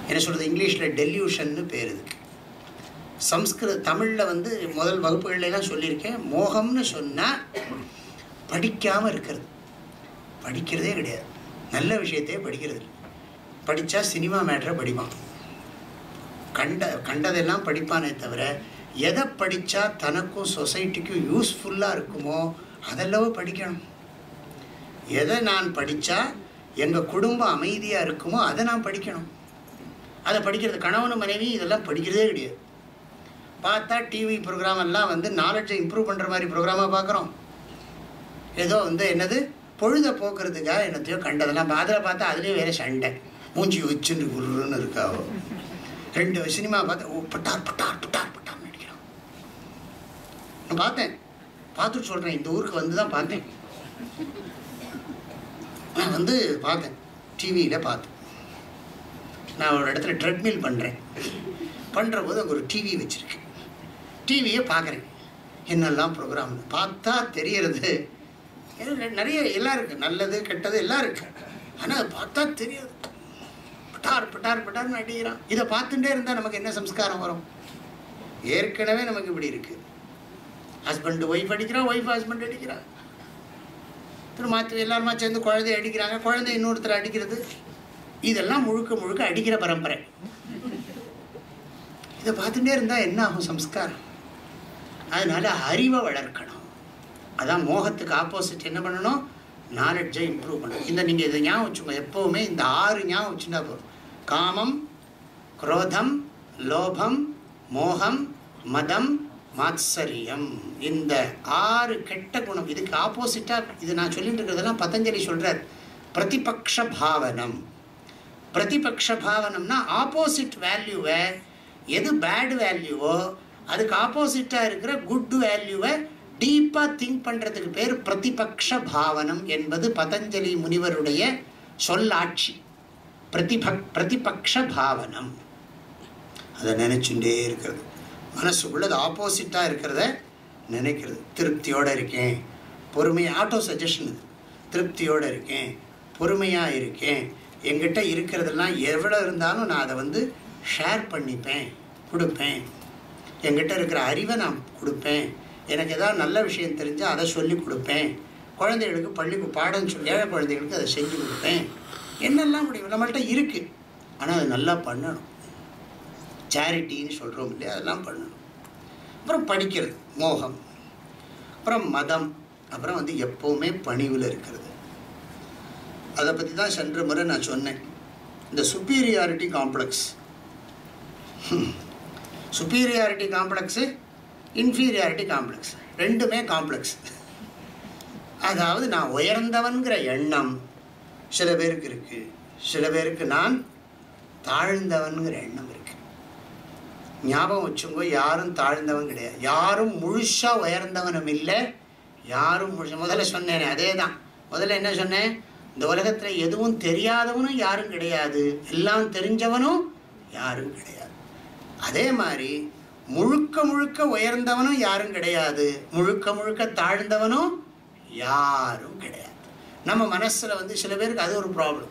என்ன சொல்கிறது இங்கிலீஷில் டெல்யூஷன்னு பேர் இதுக்கு சம்ஸ்கிருத தமிழில் வந்து முதல் வகுப்புகள்ல எல்லாம் சொல்லியிருக்கேன் மோகம்னு சொன்னால் படிக்காமல் இருக்கிறது படிக்கிறதே கிடையாது நல்ல விஷயத்தையே படிக்கிறது இல்லை படித்தா சினிமா மேட்ரை படிப்பான் கண்ட கண்டதெல்லாம் படிப்பானே தவிர எதை படித்தா தனக்கும் சொசைட்டிக்கும் யூஸ்ஃபுல்லாக இருக்குமோ அதெல்லவோ படிக்கணும் எதை நான் படித்தா எங்கள் குடும்பம் அமைதியாக இருக்குமோ அதை நான் படிக்கணும் அதை படிக்கிறது கணவனும் மனைவி இதெல்லாம் படிக்கிறதே கிடையாது பார்த்தா டிவி ப்ரோக்ராம் எல்லாம் வந்து நாலேஜை இம்ப்ரூவ் பண்ணுற மாதிரி ப்ரோக்ராமாக பார்க்குறோம் ஏதோ வந்து என்னது பொழுதை போக்குறதுக்காக என்னத்தையோ கண்டதெல்லாம் அதில் பார்த்தா அதுலேயே வேற சண்டை மூஞ்சி வச்சுன்னு குருன்னு இருக்காவோ ரெண்டு சினிமா பார்த்தா ஓ பட்டார் பட்டார் பட்டார் பட்டார்னு அடிக்கிறான் நான் பார்த்தேன் பார்த்துட்டு சொல்கிறேன் இந்த ஊருக்கு வந்து தான் பார்த்தேன் நான் வந்து பார்த்தேன் டிவியில் பார்த்தேன் நான் ஒரு இடத்துல ட்ரெட்மில் பண்ணுறேன் பண்ணுற போது அங்கே ஒரு டிவி வச்சுருக்கேன் டிவியை பார்க்குறேன் என்னெல்லாம் ப்ரோக்ராம் பார்த்தா தெரியறது ஏன்னா நிறைய எல்லாம் இருக்குது நல்லது கெட்டது எல்லாம் இருக்குது ஆனால் அதை பார்த்தா தெரியாது பட்டார் பட்டார் பட்டார்னு அடிக்கிறான் இதை பார்த்துட்டே இருந்தால் நமக்கு என்ன சம்ஸ்காரம் வரும் ஏற்கனவே நமக்கு இப்படி இருக்குது ஹஸ்பண்ட் ஒய்ஃப் அடிக்கிறான் ஒய்ஃப் ஹஸ்பண்ட் அடிக்கிறான் திரு மாற்றி எல்லாருமா சேர்ந்து குழந்தைய அடிக்கிறாங்க குழந்தை இன்னொருத்தர் அடிக்கிறது இதெல்லாம் முழுக்க முழுக்க அடிக்கிற பரம்பரை இதை பார்த்துட்டே இருந்தால் என்ன ஆகும் சம்ஸ்காரம் அதனால அறிவை வளர்க்கணும் அதான் மோகத்துக்கு ஆப்போசிட் என்ன பண்ணணும் நாலெட்ஜை இம்ப்ரூவ் பண்ணணும் இந்த நீங்கள் இதை ஞாபகம் வச்சுக்கோங்க எப்போவுமே இந்த ஆறு ஞாபகம் வச்சுட்டா போதும் காமம் குரோதம் லோபம் மோகம் மதம் மாத்சரியம் இந்த ஆறு கெட்ட குணம் இதுக்கு ஆப்போசிட்டாக இது நான் சொல்லிட்டு இருக்கிறதெல்லாம் பதஞ்சலி சொல்கிறார் பிரதிபக்ஷ பாவனம் பிரதிபக்ஷ பாவனம்னா ஆப்போசிட் வேல்யூவை எது பேட் வேல்யூவோ அதுக்கு ஆப்போசிட்டாக இருக்கிற குட் வேல்யூவை டீப்பாக திங்க் பண்ணுறதுக்கு பேர் பிரதிபக்ஷ பாவனம் என்பது பதஞ்சலி முனிவருடைய சொல்லாட்சி பிரதிபக் பிரதிபக்ஷ பாவனம் அதை நினச்சுட்டே இருக்கிறது மனசுக்குள்ள அது ஆப்போசிட்டாக இருக்கிறத நினைக்கிறது திருப்தியோடு இருக்கேன் பொறுமை ஆட்டோ சஜஷன் இது திருப்தியோடு இருக்கேன் பொறுமையாக இருக்கேன் என்கிட்ட இருக்கிறதெல்லாம் எவ்வளோ இருந்தாலும் நான் அதை வந்து ஷேர் பண்ணிப்பேன் கொடுப்பேன் என்கிட்ட இருக்கிற அறிவை நான் கொடுப்பேன் எனக்கு ஏதாவது நல்ல விஷயம் தெரிஞ்சால் அதை சொல்லி கொடுப்பேன் குழந்தைகளுக்கு பள்ளிக்கு பாடம் சொல்லி ஏழை குழந்தைகளுக்கு அதை செஞ்சு கொடுப்பேன் என்னெல்லாம் முடியும் நம்மள்ட்ட இருக்குது ஆனால் அதை நல்லா பண்ணணும் சேரிட்டின்னு சொல்கிறோம் இல்லையா அதெல்லாம் பண்ணணும் அப்புறம் படிக்கிறது மோகம் அப்புறம் மதம் அப்புறம் வந்து எப்போவுமே பணிவில் இருக்கிறது அதை பற்றி தான் சென்ற முறை நான் சொன்னேன் இந்த superiority complex superiority complex inferiority complex ரெண்டுமே காம்ப்ளெக்ஸ் அதாவது நான் உயர்ந்தவன்கிற எண்ணம் சில பேருக்கு இருக்குது சில பேருக்கு நான் தாழ்ந்தவன்கிற எண்ணம் இருக்கு ஞாபகம் வச்சுங்கோ யாரும் தாழ்ந்தவன் கிடையாது யாரும் முழுசாக உயர்ந்தவனும் இல்லை யாரும் முழுச முதல்ல சொன்னேனே அதே தான் முதல்ல என்ன சொன்னேன் இந்த உலகத்தில் எதுவும் தெரியாதவனும் யாரும் கிடையாது எல்லாம் தெரிஞ்சவனும் யாரும் கிடையாது அதே மாதிரி முழுக்க முழுக்க உயர்ந்தவனும் யாரும் கிடையாது முழுக்க முழுக்க தாழ்ந்தவனும் யாரும் கிடையாது நம்ம மனசில் வந்து சில பேருக்கு அது ஒரு ப்ராப்ளம்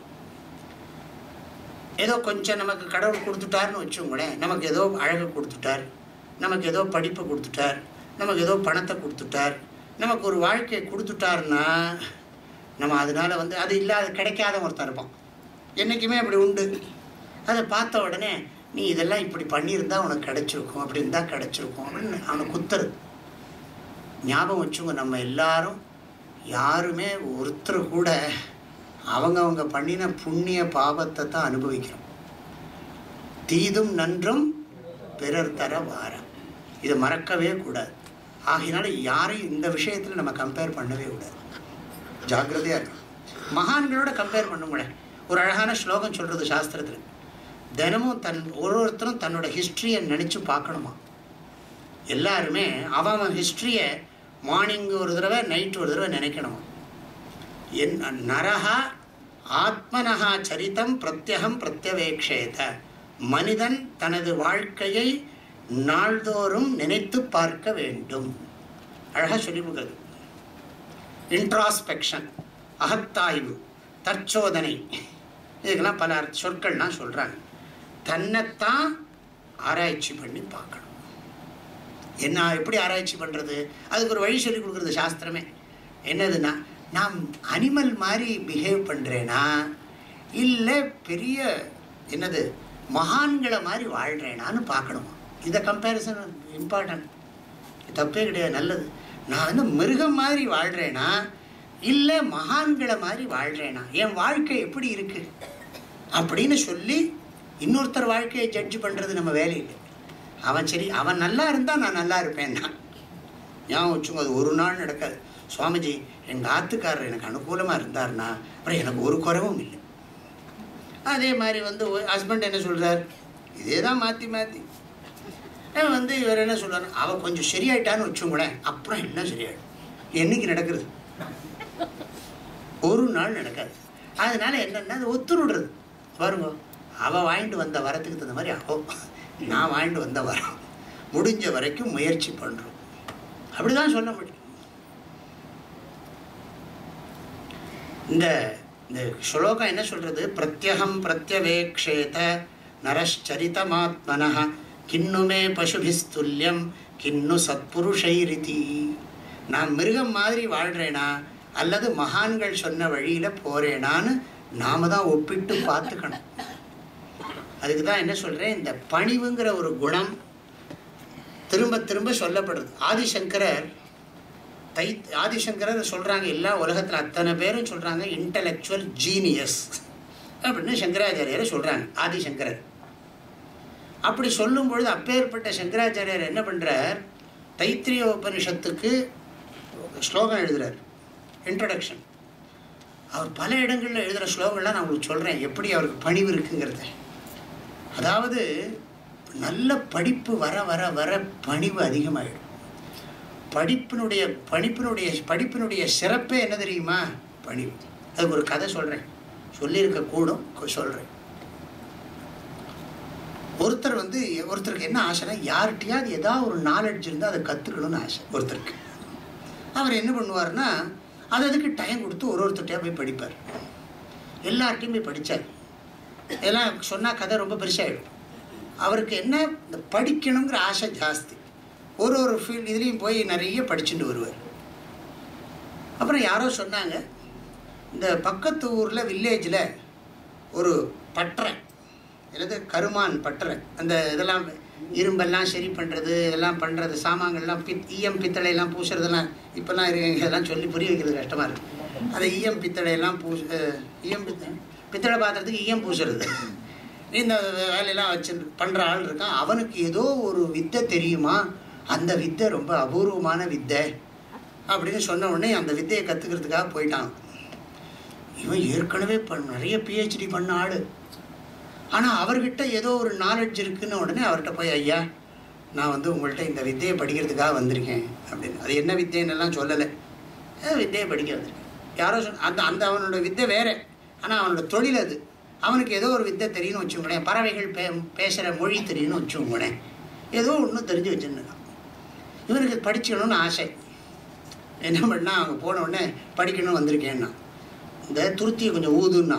ஏதோ கொஞ்சம் நமக்கு கடவுள் கொடுத்துட்டாருன்னு வச்சுங்களேன் நமக்கு ஏதோ அழகை கொடுத்துட்டார் நமக்கு ஏதோ படிப்பை கொடுத்துட்டார் நமக்கு ஏதோ பணத்தை கொடுத்துட்டார் நமக்கு ஒரு வாழ்க்கையை கொடுத்துட்டாருன்னா நம்ம அதனால வந்து அது இல்லாத கிடைக்காத ஒருத்தன் இருப்பான் என்றைக்குமே அப்படி உண்டு அதை பார்த்த உடனே நீ இதெல்லாம் இப்படி பண்ணியிருந்தா உனக்கு கிடைச்சிருக்கும் அப்படி இருந்தால் கிடைச்சிருக்கும் அப்படின்னு அவனை குத்துறது ஞாபகம் வச்சுங்க நம்ம எல்லாரும் யாருமே ஒருத்தர் கூட அவங்கவங்க பண்ணின புண்ணிய பாவத்தை தான் அனுபவிக்கிறோம் தீதும் நன்றும் பிறர் தர வாரம் இதை மறக்கவே கூடாது ஆகையினால யாரையும் இந்த விஷயத்தில் நம்ம கம்பேர் பண்ணவே கூடாது ஜாக்கிரதையாக இருக்கணும் மகான்களோட கம்பேர் பண்ணுங்களேன் ஒரு அழகான ஸ்லோகம் சொல்கிறது சாஸ்திரத்தில் தினமும் தன் ஒரு ஒருத்தரும் தன்னோட ஹிஸ்ட்ரியை நினச்சி பார்க்கணுமா எல்லாருமே அவன் அவன் ஹிஸ்ட்ரியை மார்னிங் ஒரு தடவை நைட் ஒரு தடவை நினைக்கணுமா என் நரஹா ஆத்மனஹா சரிதம் பிரத்யகம் பிரத்யவேக்ஷேத மனிதன் தனது வாழ்க்கையை நாள்தோறும் நினைத்து பார்க்க வேண்டும் அழகாக சொல்லி கொடுக்குறது இன்ட்ராஸ்பெக்ஷன் அகத்தாய்வு தற்சோதனை இதுக்கெல்லாம் பல சொற்கள்லாம் சொல்கிறாங்க தன்னைத்தான் ஆராய்ச்சி பண்ணி பார்க்கணும் என்ன எப்படி ஆராய்ச்சி பண்ணுறது அதுக்கு ஒரு வழி சொல்லி கொடுக்குறது சாஸ்திரமே என்னதுன்னா நான் அனிமல் மாதிரி பிஹேவ் பண்ணுறேனா இல்லை பெரிய என்னது மகான்களை மாதிரி வாழ்கிறேனான்னு பார்க்கணுமா இந்த கம்பேரிசன் இம்பார்ட்டன்ட் தப்பே கிடையாது நல்லது நான் வந்து மிருகம் மாதிரி வாழ்கிறேனா இல்லை மகான்களை மாதிரி வாழ்கிறேனா என் வாழ்க்கை எப்படி இருக்கு அப்படின்னு சொல்லி இன்னொருத்தர் வாழ்க்கையை ஜட்ஜ் பண்ணுறது நம்ம வேலை இல்லை அவன் சரி அவன் நல்லா இருந்தால் நான் நல்லா இருப்பேன்னா ஞாபகம் வச்சுங்க அது ஒரு நாள் நடக்காது சுவாமிஜி எங்கள் ஆத்துக்காரர் எனக்கு அனுகூலமாக இருந்தார்னா அப்புறம் எனக்கு ஒரு குறவும் இல்லை அதே மாதிரி வந்து ஹஸ்பண்ட் என்ன சொல்கிறார் இதே தான் மாற்றி மாற்றி வந்து இவர் என்ன சொல்றாரு அவள் கொஞ்சம் சரியாயிட்டான்னு வச்சுங்களேன் அப்புறம் என்ன சரியாயிடும் என்னைக்கு நடக்கிறது ஒரு நாள் நடக்காது அதனால என்னன்னா அது ஒத்துருடுறது பாருங்க அவள் வாங்கிட்டு வந்த வரத்துக்கு தகுந்த மாதிரி அவ நான் வாங்கிட்டு வந்த வரம் முடிஞ்ச வரைக்கும் முயற்சி பண்ணுறோம் அப்படிதான் சொல்ல முடியும் இந்த இந்த ஸ்லோகம் என்ன சொல்றது பிரத்யகம் பிரத்யவேக்ஷேத நரச்சரிதமாத்மன கிண்ணுமே பசுபிஸ்துல்யம் கிண்ணு சத்புருஷைரிதி நான் மிருகம் மாதிரி வாழ்கிறேனா அல்லது மகான்கள் சொன்ன வழியில் போகிறேனான்னு நாம தான் ஒப்பிட்டு பார்த்துக்கணும் அதுக்கு தான் என்ன சொல்கிறேன் இந்த பணிவுங்கிற ஒரு குணம் திரும்ப திரும்ப சொல்லப்படுறது ஆதிசங்கரர் தை ஆதிசங்கரர் சொல்கிறாங்க எல்லா உலகத்தில் அத்தனை பேரும் சொல்கிறாங்க இன்டலெக்சுவல் ஜீனியஸ் அப்படின்னு சங்கராச்சாரியரை சொல்கிறாங்க ஆதிசங்கரர் அப்படி சொல்லும் பொழுது அப்பேற்பட்ட சங்கராச்சாரியர் என்ன பண்ணுறார் தைத்திரிய உபனிஷத்துக்கு ஸ்லோகம் எழுதுறார் இன்ட்ரடக்ஷன் அவர் பல இடங்களில் எழுதுகிற ஸ்லோகங்கள்லாம் நான் உங்களுக்கு சொல்கிறேன் எப்படி அவருக்கு பணிவு இருக்குங்கிறத அதாவது நல்ல படிப்பு வர வர வர பணிவு அதிகமாகிடும் படிப்பினுடைய படிப்பினுடைய படிப்பினுடைய சிறப்பே என்ன தெரியுமா பணிவு அதுக்கு ஒரு கதை சொல்கிறேன் சொல்லியிருக்க கூடும் சொல்கிறேன் ஒருத்தர் வந்து ஒருத்தருக்கு என்ன ஆசைனா யார்கிட்டயாவது ஏதாவது ஒரு நாலெட்ஜ் இருந்தால் அதை கற்றுக்கணும்னு ஆசை ஒருத்தருக்கு அவர் என்ன பண்ணுவார்னா அது அதுக்கு டைம் கொடுத்து ஒரு ஒருத்தர்கிட்டயா போய் படிப்பார் எல்லார்ட்டையும் போய் படித்தார் இதெல்லாம் சொன்னால் கதை ரொம்ப பெருசாகிடும் அவருக்கு என்ன இந்த படிக்கணுங்கிற ஆசை ஜாஸ்தி ஒரு ஒரு ஃபீல்டு இதுலேயும் போய் நிறைய படிச்சுட்டு வருவார் அப்புறம் யாரோ சொன்னாங்க இந்த பக்கத்து ஊரில் வில்லேஜில் ஒரு பட்டறை என்னது கருமான் பட்டறை அந்த இதெல்லாம் இரும்பெல்லாம் சரி பண்ணுறது இதெல்லாம் பண்ணுறது சாமான்கள்லாம் பித் ஈயம் பித்தளையெல்லாம் பூசுறதெல்லாம் இப்போல்லாம் இருக்கு இதெல்லாம் சொல்லி புரிய வைக்கிறது கஷ்டமாக இருக்குது அதை ஈயம் பித்தளையெல்லாம் பூச ஈயம் பித்த பித்தளை பாத்திரத்துக்கு ஈயம் பூசுறது இந்த வேலையெல்லாம் வச்சு பண்ணுற ஆள் இருக்கான் அவனுக்கு ஏதோ ஒரு வித்தை தெரியுமா அந்த வித்தை ரொம்ப அபூர்வமான வித்தை அப்படின்னு சொன்ன உடனே அந்த வித்தையை கற்றுக்கிறதுக்காக போயிட்டான் இவன் ஏற்கனவே பண் நிறைய பிஹெச்டி பண்ண ஆள் ஆனால் அவர்கிட்ட ஏதோ ஒரு நாலெட்ஜ் இருக்குன்னு உடனே அவர்கிட்ட போய் ஐயா நான் வந்து உங்கள்கிட்ட இந்த வித்தையை படிக்கிறதுக்காக வந்திருக்கேன் அப்படின்னு அது என்ன வித்தைன்னெல்லாம் சொல்லலை வித்தையை படிக்க வந்திருக்கேன் யாரோ சொன்ன அந்த அந்த அவனோட வித்தை வேற ஆனால் அவனோட தொழில் அது அவனுக்கு ஏதோ ஒரு வித்தை தெரியும்னு வச்சுக்கோங்களேன் பறவைகள் பே பேசுகிற மொழி தெரியும்னு வச்சுக்கோங்களேன் ஏதோ ஒன்றும் தெரிஞ்சு வச்சுருந்தான் இவனுக்கு படிச்சுக்கணும்னு ஆசை என்ன பண்ணால் அவங்க போன உடனே படிக்கணும்னு வந்திருக்கேன்னா இந்த துருத்தியை கொஞ்சம் ஊதுன்னா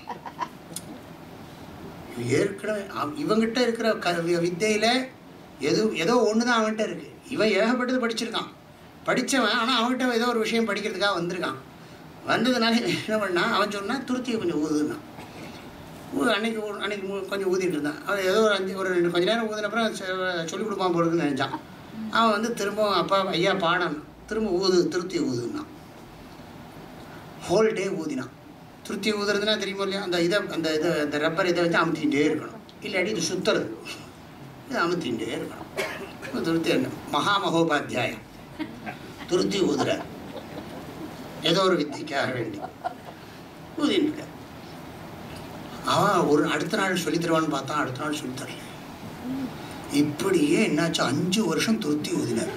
ஏற்கனவே இவங்கிட்ட இருக்கிற க வித்தையில் எது ஏதோ ஒன்று தான் அவன்கிட்ட இருக்குது இவன் ஏகப்பட்டது படிச்சிருக்கான் படித்தவன் ஆனால் அவன்கிட்ட ஏதோ ஒரு விஷயம் படிக்கிறதுக்காக வந்திருக்கான் வந்ததுனால என்ன பண்ணான் அவன் சொன்னான் துருத்தியை கொஞ்சம் ஊதுனான் அன்னைக்கு அன்னைக்கு கொஞ்சம் ஊதிட்டு இருந்தான் அவன் ஏதோ ஒரு அஞ்சு ஒரு ரெண்டு கொஞ்ச நேரம் ஊதினப்புறம் சொல்லிக் கொடுப்பான் போடுறதுன்னு நினச்சான் அவன் வந்து திரும்ப அப்பா ஐயா பாடம் திரும்ப ஊது திருத்தி ஊதுனான் ஹோல் டே ஊதினான் திருத்தி ஊதுறதுனா தெரியுமோ இல்லையா அந்த இதை அந்த இதை அந்த ரப்பர் இதை வச்சு அமுத்திகிட்டே இருக்கணும் இல்லாட்டி இது சுத்துறது இது அமுத்திகிட்டே இருக்கணும் துருத்தி என்ன மகாமகோபாத்தியாயம் துருத்தி ஊதுறார் ஏதோ ஒரு வித்தைக்காக வேண்டி ஊதின்னு இருக்கார் அவன் ஒரு அடுத்த நாள் சொல்லி தருவான்னு பார்த்தான் அடுத்த நாள் சொல்லி தரல இப்படியே என்னாச்சு அஞ்சு வருஷம் துருத்தி ஊதினார்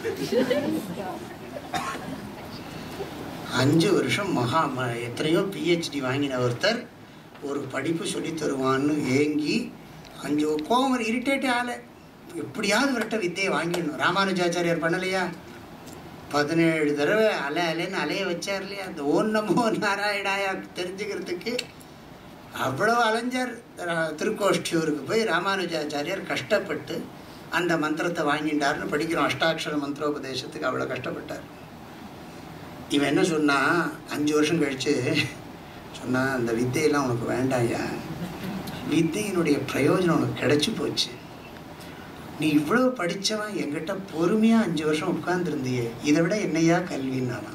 அஞ்சு வருஷம் மகா எத்தனையோ பிஹெச்டி வாங்கின ஒருத்தர் ஒரு படிப்பு சொல்லி தருவான்னு ஏங்கி அஞ்சு கோவம் இரிட்டேட்டே ஆலை எப்படியாவது இவர்கிட்ட வித்தையை வாங்கிடணும் ராமானுஜாச்சாரியார் பண்ணலையா பதினேழு தடவை அலை அலைன்னு அலைய வச்சார் இல்லையா அந்த ஓன் நமோ நாராயணாயா தெரிஞ்சுக்கிறதுக்கு அவ்வளோ அலைஞ்சார் ர- திருக்கோஷ்டியூருக்கு போய் ராமானுஜாச்சாரியார் கஷ்டப்பட்டு அந்த மந்திரத்தை வாங்கிட்டார்னு படிக்கிறோம் அஷ்டாட்சர மந்திரோபதேசத்துக்கு அவ்வளோ கஷ்டப்பட்டார் இவன் என்ன சொன்னா அஞ்சு வருஷம் கழிச்சு சொன்னா அந்த வித்தையெல்லாம் உனக்கு வேண்டாம்யா வித்தையினுடைய பிரயோஜனம் உனக்கு கிடைச்சி போச்சு நீ இவ்வளவு படிச்சவன் என்கிட்ட பொறுமையா அஞ்சு வருஷம் உட்கார்ந்துருந்தியே இதை விட என்னையா கல்வின்னானா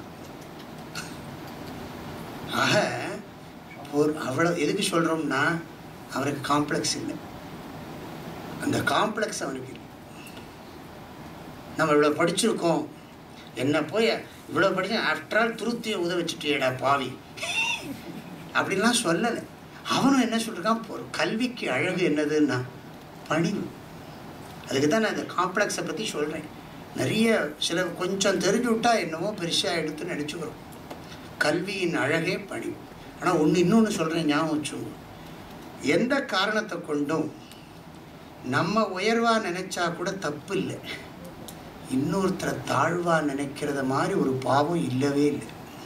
ஆக ஒரு அவ்வளோ எதுக்கு சொல்கிறோம்னா அவனுக்கு காம்ப்ளெக்ஸ் இல்லை அந்த காம்ப்ளெக்ஸ் அவனுக்கு இல்லை நம்ம இவ்வளோ படிச்சிருக்கோம் என்ன போய் இவ்வளோ படிச்சேன் ஆஃப்டர் ஆல் துருத்தியை உத வச்சுட்டியேடா பாவி அப்படின்லாம் சொல்லலை அவனும் என்ன சொல்லிருக்கான் ஒரு கல்விக்கு அழகு என்னதுன்னா பணிவு அதுக்கு தான் நான் இந்த காம்ப்ளெக்ஸை பற்றி சொல்கிறேன் நிறைய சில கொஞ்சம் தெரிஞ்சு விட்டா என்னவோ பெருசாக எடுத்து நினச்சிக்கிறோம் கல்வியின் அழகே பணிவு ஆனால் ஒன்று இன்னொன்று சொல்கிறேன் ஞாபகம் வச்சுக்கோங்க எந்த காரணத்தை கொண்டும் நம்ம உயர்வா நினைச்சா கூட தப்பு இல்லை இன்னொருத்தரை தாழ்வா நினைக்கிறத மாதிரி ஒரு பாவம் இல்லவே இல்லை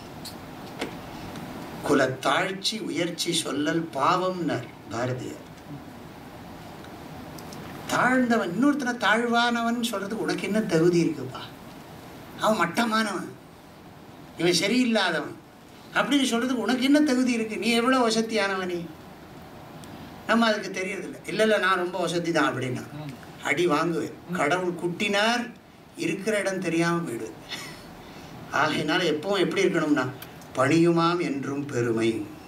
குலத்தாழ்ச்சி உயர்ச்சி சொல்லல் பாவம்னார் பாரதியார் தாழ்ந்தவன் இன்னொருத்தனை தாழ்வானவன் சொல்றதுக்கு உனக்கு என்ன தகுதி இருக்குப்பா அவன் மட்டமானவன் இவன் சரியில்லாதவன் அப்படின்னு சொல்றதுக்கு உனக்கு என்ன தகுதி இருக்கு நீ எவ்வளோ வசதியானவன் நீ நம்ம அதுக்கு தெரியறதில்ல இல்லை இல்லை நான் ரொம்ப வசதி தான் அப்படின்னா அடி வாங்குவேன் கடவுள் குட்டினார் இருக்கிற இடம் தெரியாமல் போயிடுவேன் ஆகையினால எப்பவும் எப்படி இருக்கணும்னா பணியுமாம் என்றும் பெருமை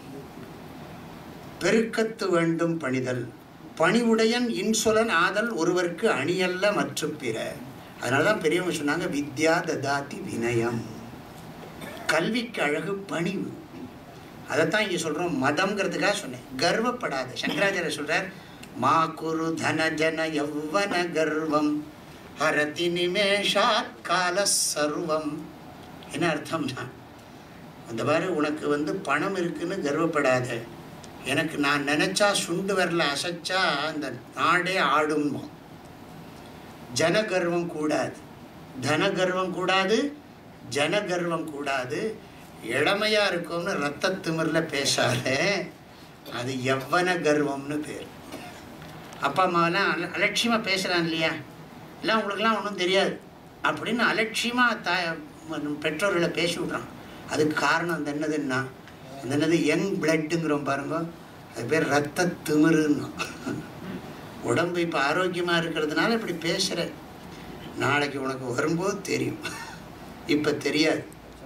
பெருக்கத்து வேண்டும் பணிதல் பணிவுடையன் இன்சொலன் ஆதல் ஒருவருக்கு அணியல்ல மற்ற பிற அதனால தான் பெரியவங்க சொன்னாங்க வித்யா ததாதி வினயம் கல்விக்கு அழகு பணிவு அதைத்தான் இங்கே சொல்கிறோம் மதம்ங்கிறதுக்காக சொன்னேன் கர்வப்படாத சங்கராச்சாரியர் சொல்றார் மா குரு தன ஜன யௌவன கர்வம் ஹரதி நிமேஷாத் கால சர்வம் என்ன அர்த்தம்னா அந்த பாரு உனக்கு வந்து பணம் இருக்குன்னு கர்வப்படாத எனக்கு நான் நினைச்சா சுண்டு வரல அசைச்சா அந்த நாடே ஆடும்போ ஜனகர்வம் கூடாது தனகர்வம் கூடாது ஜனகர்வம் கூடாது இளமையா இருக்கும்னு ரத்த திமிர்ல பேசாத அது எவ்வன கர்வம்னு பேர் அப்பா அம்மாவெல்லாம் அல அலட்சியமாக பேசுகிறான் இல்லையா எல்லாம் உங்களுக்குலாம் ஒன்றும் தெரியாது அப்படின்னு அலட்சியமாக தாய பெற்றோர்களை பேசி விட்றான் அதுக்கு காரணம் அந்த என்னதுன்னா அந்த என்னது யங் பிளட்டுங்கிறோம் பாருங்க அது பேர் ரத்த திமிருன்னு உடம்பு இப்போ ஆரோக்கியமாக இருக்கிறதுனால இப்படி பேசுகிற நாளைக்கு உனக்கு வரும்போது தெரியும் இப்போ தெரியாது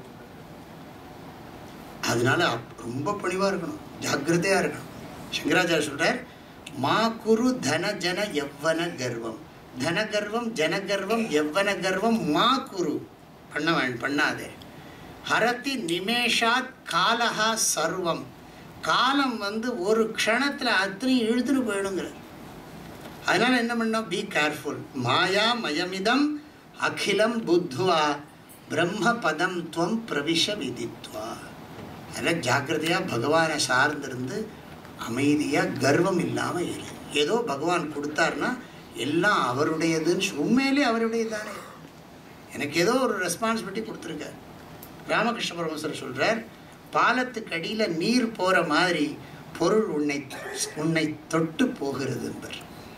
அதனால அப்- ரொம்ப பணிவாக இருக்கணும் ஜாக்கிரதையாக இருக்கணும் சங்கராச்சாரிய சொல்றார் மா குரு தன ஜன எவ்வன கர்வம் தன கர்வம் ஜன கர்வம் எவ்வன கர்வம் மா குரு பண்ண வேண் பண்ணாதே ஹரதி நிமேஷாத் காலஹா சர்வம் காலம் வந்து ஒரு க்ஷணத்தில் அத்தனையும் இழுத்துட்டு போயிடுங்கிற அதனால என்ன பண்ணோம் பி கேர்ஃபுல் மாயா மயமிதம் அகிலம் புத்வா பிரம்ம பதம் துவம் பிரவிஷ விதித்வா அதனால் ஜாக்கிரதையாக பகவானை சார்ந்திருந்து அமைதியாக கர்வம் இல்லாமல் இரு ஏதோ பகவான் கொடுத்தாருன்னா எல்லாம் அவருடையதுன்னு சொ- உண்மையிலே அவருடையது தானே எனக்கு ஏதோ ஒரு ரெஸ்பான்சிபிலிட்டி கொடுத்துருக்கார் ராமகிருஷ்ண பரமசர் சொல்கிறார் பாலத்துக்கு அடியில் நீர் போகிற மாதிரி பொருள் உன்னை உன்னை தொட்டு போகிறது என்பர்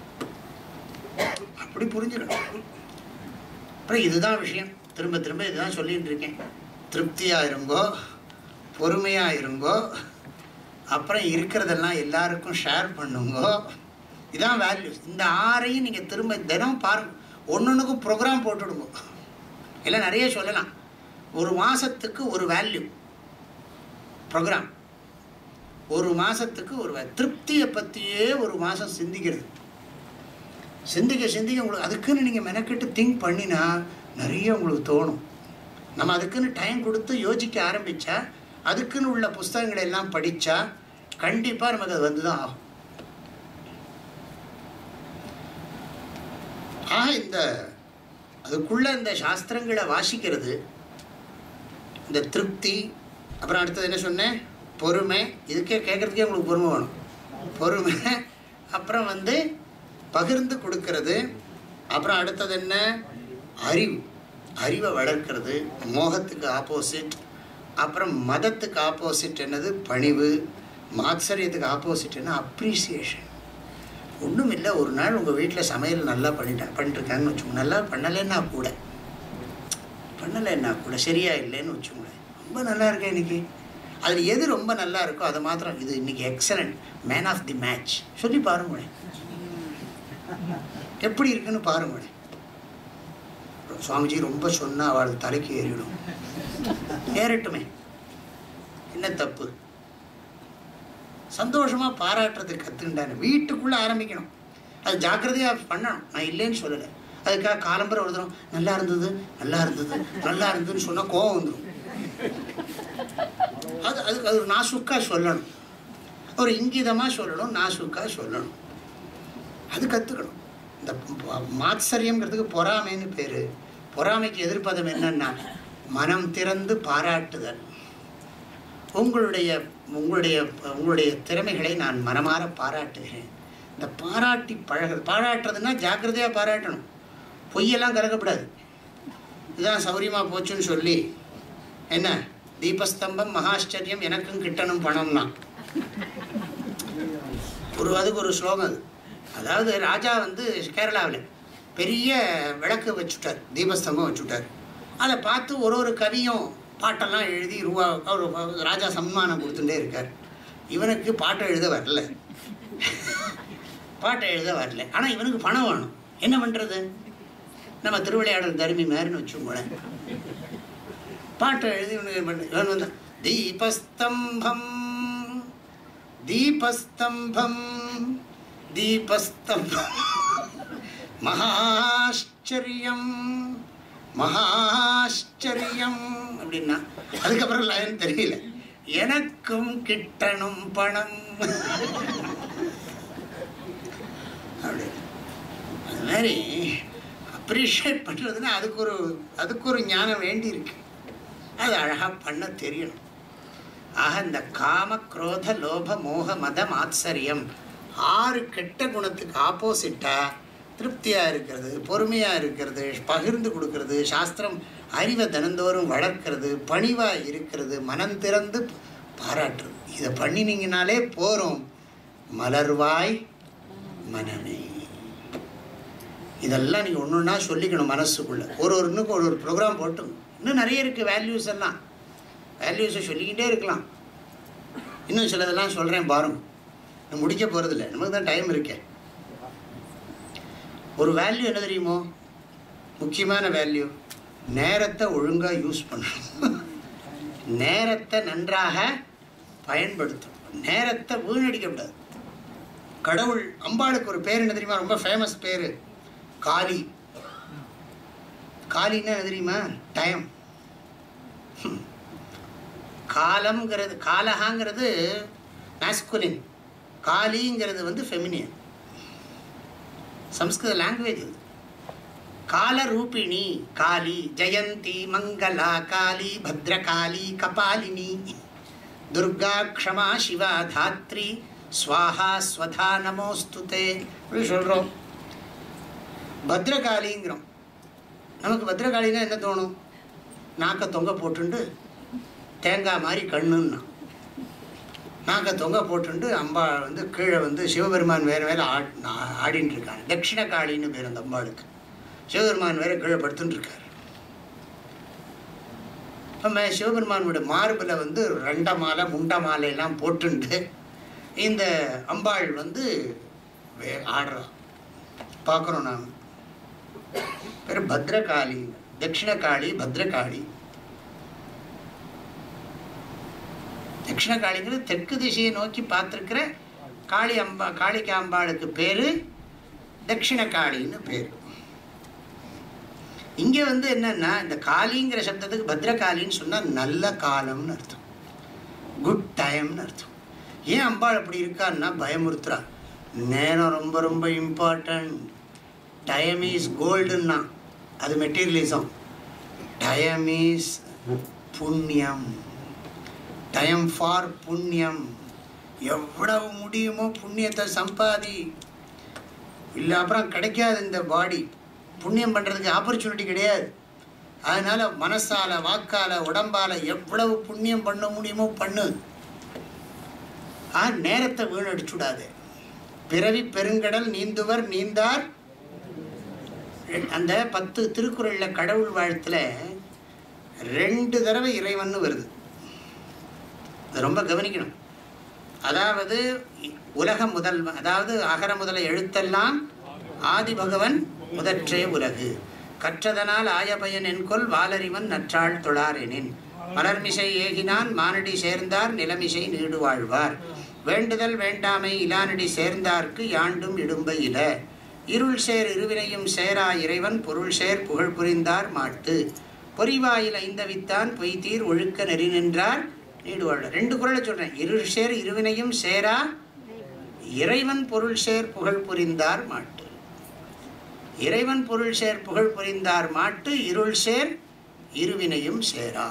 அப்படி புரிஞ்சுக்கணும் அப்புறம் இதுதான் விஷயம் திரும்ப திரும்ப இதுதான் சொல்லிட்டு இருக்கேன் திருப்தியாக இருங்கோ பொறுமையாக இருங்கோ அப்புறம் இருக்கிறதெல்லாம் எல்லாருக்கும் ஷேர் பண்ணுங்கோ இதான் வேல்யூஸ் இந்த ஆறையும் நீங்கள் திரும்ப தினம் பாருங்க ஒன்னொன்றுக்கும் ப்ரோக்ராம் போட்டுடுங்க இல்லை நிறைய சொல்லலாம் ஒரு மாதத்துக்கு ஒரு வேல்யூ ப்ரோக்ராம் ஒரு மாதத்துக்கு ஒரு வே- திருப்தியை பற்றியே ஒரு மாதம் சிந்திக்கிறது சிந்திக்க சிந்திக்க உங்களுக்கு அதுக்குன்னு நீங்கள் மெனக்கெட்டு திங்க் பண்ணினா நிறைய உங்களுக்கு தோணும் நம்ம அதுக்குன்னு டைம் கொடுத்து யோசிக்க ஆரம்பித்தா அதுக்குன்னு உள்ள புஸ்தகங்களை எல்லாம் படித்தா கண்டிப்பாக நமக்கு அது வந்து தான் ஆகும் ஆக இந்த அதுக்குள்ள இந்த சாஸ்திரங்களை வாசிக்கிறது இந்த திருப்தி அப்புறம் அடுத்தது என்ன சொன்னேன் பொறுமை இதுக்கே கேட்குறதுக்கே உங்களுக்கு பொறுமை வேணும் பொறுமை அப்புறம் வந்து பகிர்ந்து கொடுக்கறது அப்புறம் அடுத்தது என்ன அறிவு அறிவை வளர்க்கிறது மோகத்துக்கு ஆப்போசிட் அப்புறம் மதத்துக்கு ஆப்போசிட் என்னது பணிவு மாத்சரியத்துக்கு ஆப்போசிட்னா அப்ரிசியேஷன் ஒன்றும் இல்லை ஒரு நாள் உங்கள் வீட்டில் சமையல் நல்லா பண்ணிட்டேன் பண்ணிட்டுருக்காங்கன்னு வச்சுக்கோங்க நல்லா பண்ணலைன்னா கூட பண்ணலைன்னா கூட சரியா இல்லைன்னு வச்சுக்கோங்களேன் ரொம்ப நல்லா இருக்கேன் இன்னைக்கு அதில் எது ரொம்ப நல்லா இருக்கோ அதை மாத்திரம் இது இன்னைக்கு excellent man of the match சொல்லி பாருங்களேன் எப்படி இருக்குன்னு பாருங்களேன் சுவாமிஜி ரொம்ப சொன்னா அவள் தலைக்கு ஏறிடும் ஏறட்டுமே என்ன தப்பு சந்தோஷமா பாராட்டுறதுக்கு கத்துக்கிட்டாங்க வீட்டுக்குள்ள ஆரம்பிக்கணும் அது ஜாக்கிரதையா பண்ணணும் நான் இல்லைன்னு சொல்லலை அதுக்காக காலம்பரை ஒரு தரம் நல்லா இருந்தது நல்லா இருந்தது நல்லா இருந்ததுன்னு சொன்னா கோவம் வந்துடும் அது அதுக்கு அது ஒரு நாசுக்கா சொல்லணும் ஒரு இங்கிதமா சொல்லணும் நாசுக்கா சொல்லணும் அது கற்றுக்கணும் இந்த ப- மாத்சரியம்ங்கிறதுக்கு பொறாமைன்னு பேர் பொறாமைக்கு எதிர்ப்பதம் என்னன்னா மனம் திறந்து பாராட்டுதல் உங்களுடைய உங்களுடைய உங்களுடைய திறமைகளை நான் மனமாற பாராட்டுகிறேன் இந்த பாராட்டி பழக பாராட்டுறதுன்னா ஜாக்கிரதையாக பாராட்டணும் பொய்யெல்லாம் கலக்கப்படாது இதுதான் சௌரியமாக போச்சுன்னு சொல்லி என்ன தீபஸ்தம்பம் மகாஷ்டரியம் எனக்கும் கிட்டணும் பணம்னா ஒரு அதுக்கு ஒரு ஸ்லோகம் அது அதாவது ராஜா வந்து கேரளாவில் பெரிய விளக்கு வச்சுட்டார் தீபஸ்தம்பம் வச்சுட்டார் அதை பார்த்து ஒரு ஒரு கவியும் பாட்டெல்லாம் எழுதி ரூபா அவர் ராஜா சன்மானம் கொடுத்துட்டே இருக்கார் இவனுக்கு பாட்டை எழுத வரல பாட்டை எழுத வரல ஆனால் இவனுக்கு பணம் வேணும் என்ன பண்ணுறது நம்ம திருவிளையாடல் தருமி மாதிரின்னு வச்சுக்கோங்களேன் பாட்டை எழுதி இவனுக்கு பண்ணு- இவன் வந்து தீபஸ்தம்பம் தீபஸ்தம்பம் தீபஸ்தம்பம் மகாஷ்சரியம் மகாஷ்சரியம் அப்படின்னா அதுக்கப்புறம் லைன் தெரியல எனக்கும் கிட்டணும் பணம் அப்படி அது மாதிரி அப்ரிஷியேட் பண்ணுறதுன்னா அதுக்கு ஒரு அதுக்கு ஒரு ஞானம் வேண்டி இருக்கு அது அழகாக பண்ண தெரியணும் ஆக இந்த காம குரோத லோப மோக மத மாத்சரியம் ஆறு கெட்ட குணத்துக்கு ஆப்போசிட்டாக திருப்தியாக இருக்கிறது பொறுமையாக இருக்கிறது பகிர்ந்து கொடுக்கறது சாஸ்திரம் அறிவை தினந்தோறும் வளர்க்கிறது பணிவாக இருக்கிறது மனம் திறந்து பாராட்டுறது இதை பண்ணினீங்கனாலே போகிறோம் மலர்வாய் மனமே இதெல்லாம் நீங்கள் ஒன்று ஒன்றா சொல்லிக்கணும் மனசுக்குள்ளே ஒரு ஒரு இன்னும் ஒரு ஒரு ப்ரோக்ராம் போட்டும் இன்னும் நிறைய இருக்குது வேல்யூஸ் எல்லாம் வேல்யூஸை சொல்லிக்கிட்டே இருக்கலாம் இன்னும் சிலதெல்லாம் சொல்கிறேன் பாருங்க நான் முடிக்க போகிறதில்ல நமக்கு தான் டைம் இருக்கே ஒரு வேல்யூ என்ன தெரியுமோ முக்கியமான வேல்யூ நேரத்தை ஒழுங்காக யூஸ் பண்ணணும் நேரத்தை நன்றாக பயன்படுத்தணும் நேரத்தை வீணடிக்கக்கூடாது கடவுள் அம்பாளுக்கு ஒரு பேர் என்ன தெரியுமா ரொம்ப ஃபேமஸ் பேர் காளி காலின்னா என்ன தெரியுமா டைம் காலம்ங்கிறது காலகாங்கிறது மேஸ்குலின் காலிங்கிறது வந்து ஃபெமினியன் சம்ஸ்கிருத லாங்குவேஜ் இது காலரூபிணி காளி ஜெயந்தி மங்களா காளி பத்ரகாளி கபாலினி துர்கா க்ஷமா சிவா தாத்ரி ஸ்வாஹா ஸ்வதா நமோஸ்துதே அப்படி சொல்கிறோம் பத்ரகாளிங்கிறோம் நமக்கு பத்ரகாளின்னா என்ன தோணும் நாக்க தொங்க போட்டுண்டு தேங்காய் மாதிரி கண்ணுன்னா நாக்க தொங்க போட்டுண்டு அம்பா வந்து கீழே வந்து சிவபெருமான் வேறு வேறு ஆட் ஆ- ஆடின்னு இருக்காங்க தட்சிண காளின்னு பேர் அந்த அம்பாளுக்கு சிவபெருமான் வேற கீழே படுத்துட்டு இருக்காரு நம்ம சிவபெருமானோட மார்பில் வந்து ரெண்ட மாலை முண்ட மாலை எல்லாம் போட்டுண்டு இந்த அம்பாள் வந்து வே- ஆடுறா பார்க்குறோம் நாம் பேர் பத்ரகாளி தட்சிணகாளி பத்ரகாளி தட்சிணகாளிங்கிறது தெற்கு திசையை நோக்கி பார்த்துருக்கிற காளி அம்பா காளிக்கு அம்பாளுக்கு பேர் தட்சிணகாளின்னு பேர் இங்கே வந்து என்னன்னா இந்த காளிங்கிற சப்தத்துக்கு பத்ரகாளின்னு சொன்னால் நல்ல காலம்னு அர்த்தம் குட் டைம்னு அர்த்தம் ஏன் அம்பாள் அப்படி இருக்கான்னா பயமுறுத்துறா நேரம் ரொம்ப ரொம்ப இம்பார்ட்டன்ட் டைம் இஸ் கோல்டுன்னா அது மெட்டீரியலிசம் டைம் இஸ் புண்ணியம் டைம் ஃபார் புண்ணியம் எவ்வளவு முடியுமோ புண்ணியத்தை சம்பாதி இல்லை அப்புறம் கிடைக்காது இந்த பாடி புண்ணியம் பண்ணுறதுக்கு ஆப்பர்ச்சுனிட்டி கிடையாது அதனால் மனசால வாக்கால உடம்பால எவ்வளவு புண்ணியம் பண்ண முடியுமோ பண்ணு ஆ நேரத்தை வீணடிச்சுடாது பிறவி பெருங்கடல் நீந்துவர் நீந்தார் அந்த பத்து திருக்குறளில் கடவுள் வாழ்த்துல ரெண்டு தடவை இறைவன் வருது அது ரொம்ப கவனிக்கணும் அதாவது உலக முதல் அதாவது அகர முதல எழுத்தெல்லாம் ஆதி பகவன் முதற்றே உலகு கற்றதனால் ஆயபயன் என்கொல் வாலறிவன் நற்றாள் தொழாரெனின் மலர்மிசை ஏகினான் மானடி சேர்ந்தார் நிலமிசை நீடு வாழ்வார் வேண்டுதல் வேண்டாமை இலானடி சேர்ந்தார்க்கு யாண்டும் இடும்பை இல இருள் சேர் இருவினையும் சேரா இறைவன் பொருள் சேர் புகழ் புரிந்தார் மாட்டு பொறிவாயில் ஐந்தவித்தான் பொய்தீர் ஒழுக்க நெறி நின்றார் நீடு வாழ் ரெண்டு குரலை சொல்றேன் இருள் சேர் இருவினையும் சேரா இறைவன் பொருள் சேர் புகழ் புரிந்தார் மாட்டு இறைவன் பொருள் சேர் புகழ் புரிந்தார் மாட்டு இருள் சேர் இருவினையும் சேரா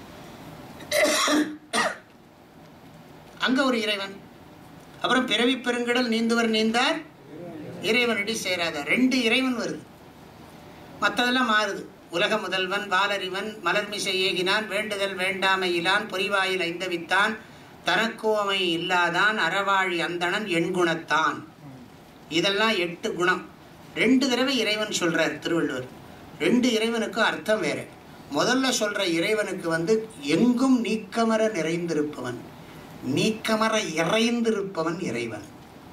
அங்க ஒரு இறைவன் அப்புறம் பிறவி பெருங்கடல் நீந்துவர் நீந்தார் இறைவனடி சேராத ரெண்டு இறைவன் வருது மற்றதெல்லாம் மாறுது உலக முதல்வன் வாலறிவன் மலர்மிசை ஏகினான் வேண்டுதல் வேண்டாமை இலான் பொறிவாயில் ஐந்தவித்தான் தனக்கோமை இல்லாதான் அறவாழி அந்தணன் எண்குணத்தான் இதெல்லாம் எட்டு குணம் ரெண்டு தடவை இறைவன் சொல்றார் திருவள்ளுவர் ரெண்டு இறைவனுக்கும் அர்த்தம் வேற முதல்ல சொல்ற இறைவனுக்கு வந்து எங்கும் நீக்கமர நிறைந்திருப்பவன் நீக்கமர இறைந்திருப்பவன் இறைவன்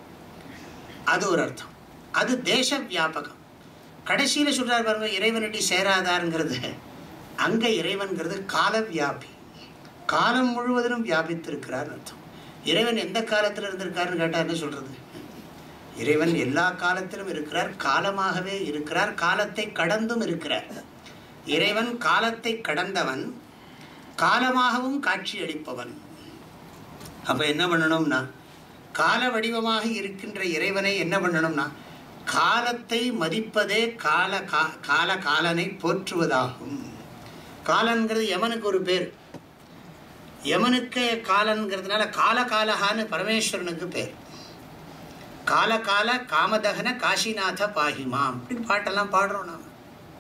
அது ஒரு அர்த்தம் அது தேச வியாபகம் கடைசியில் சொல்றார் பாருங்க இறைவனடி சேராதாருங்கிறது அங்க இறைவன்கிறது கால வியாபி காலம் முழுவதிலும் வியாபித்திருக்கிறார் அர்த்தம் இறைவன் எந்த காலத்தில் இருந்திருக்காருன்னு கேட்டா என்ன சொல்றது இறைவன் எல்லா காலத்திலும் இருக்கிறார் காலமாகவே இருக்கிறார் காலத்தை கடந்தும் இருக்கிறார் இறைவன் காலத்தை கடந்தவன் காலமாகவும் காட்சி அளிப்பவன் அப்ப என்ன பண்ணணும்னா கால வடிவமாக இருக்கின்ற இறைவனை என்ன பண்ணணும்னா காலத்தை மதிப்பதே கால கா- கால காலனை போற்றுவதாகும் காலன்கிறது யமனுக்கு ஒரு பேர் யமனுக்கு காலன்கிறதுனால கால காலஹான்னு பரமேஸ்வரனுக்கு பேர் கால கால காமதகன காசிநாத பாகிமாம் அப்படின்னு பாட்டெல்லாம் பாடுறோம் நாம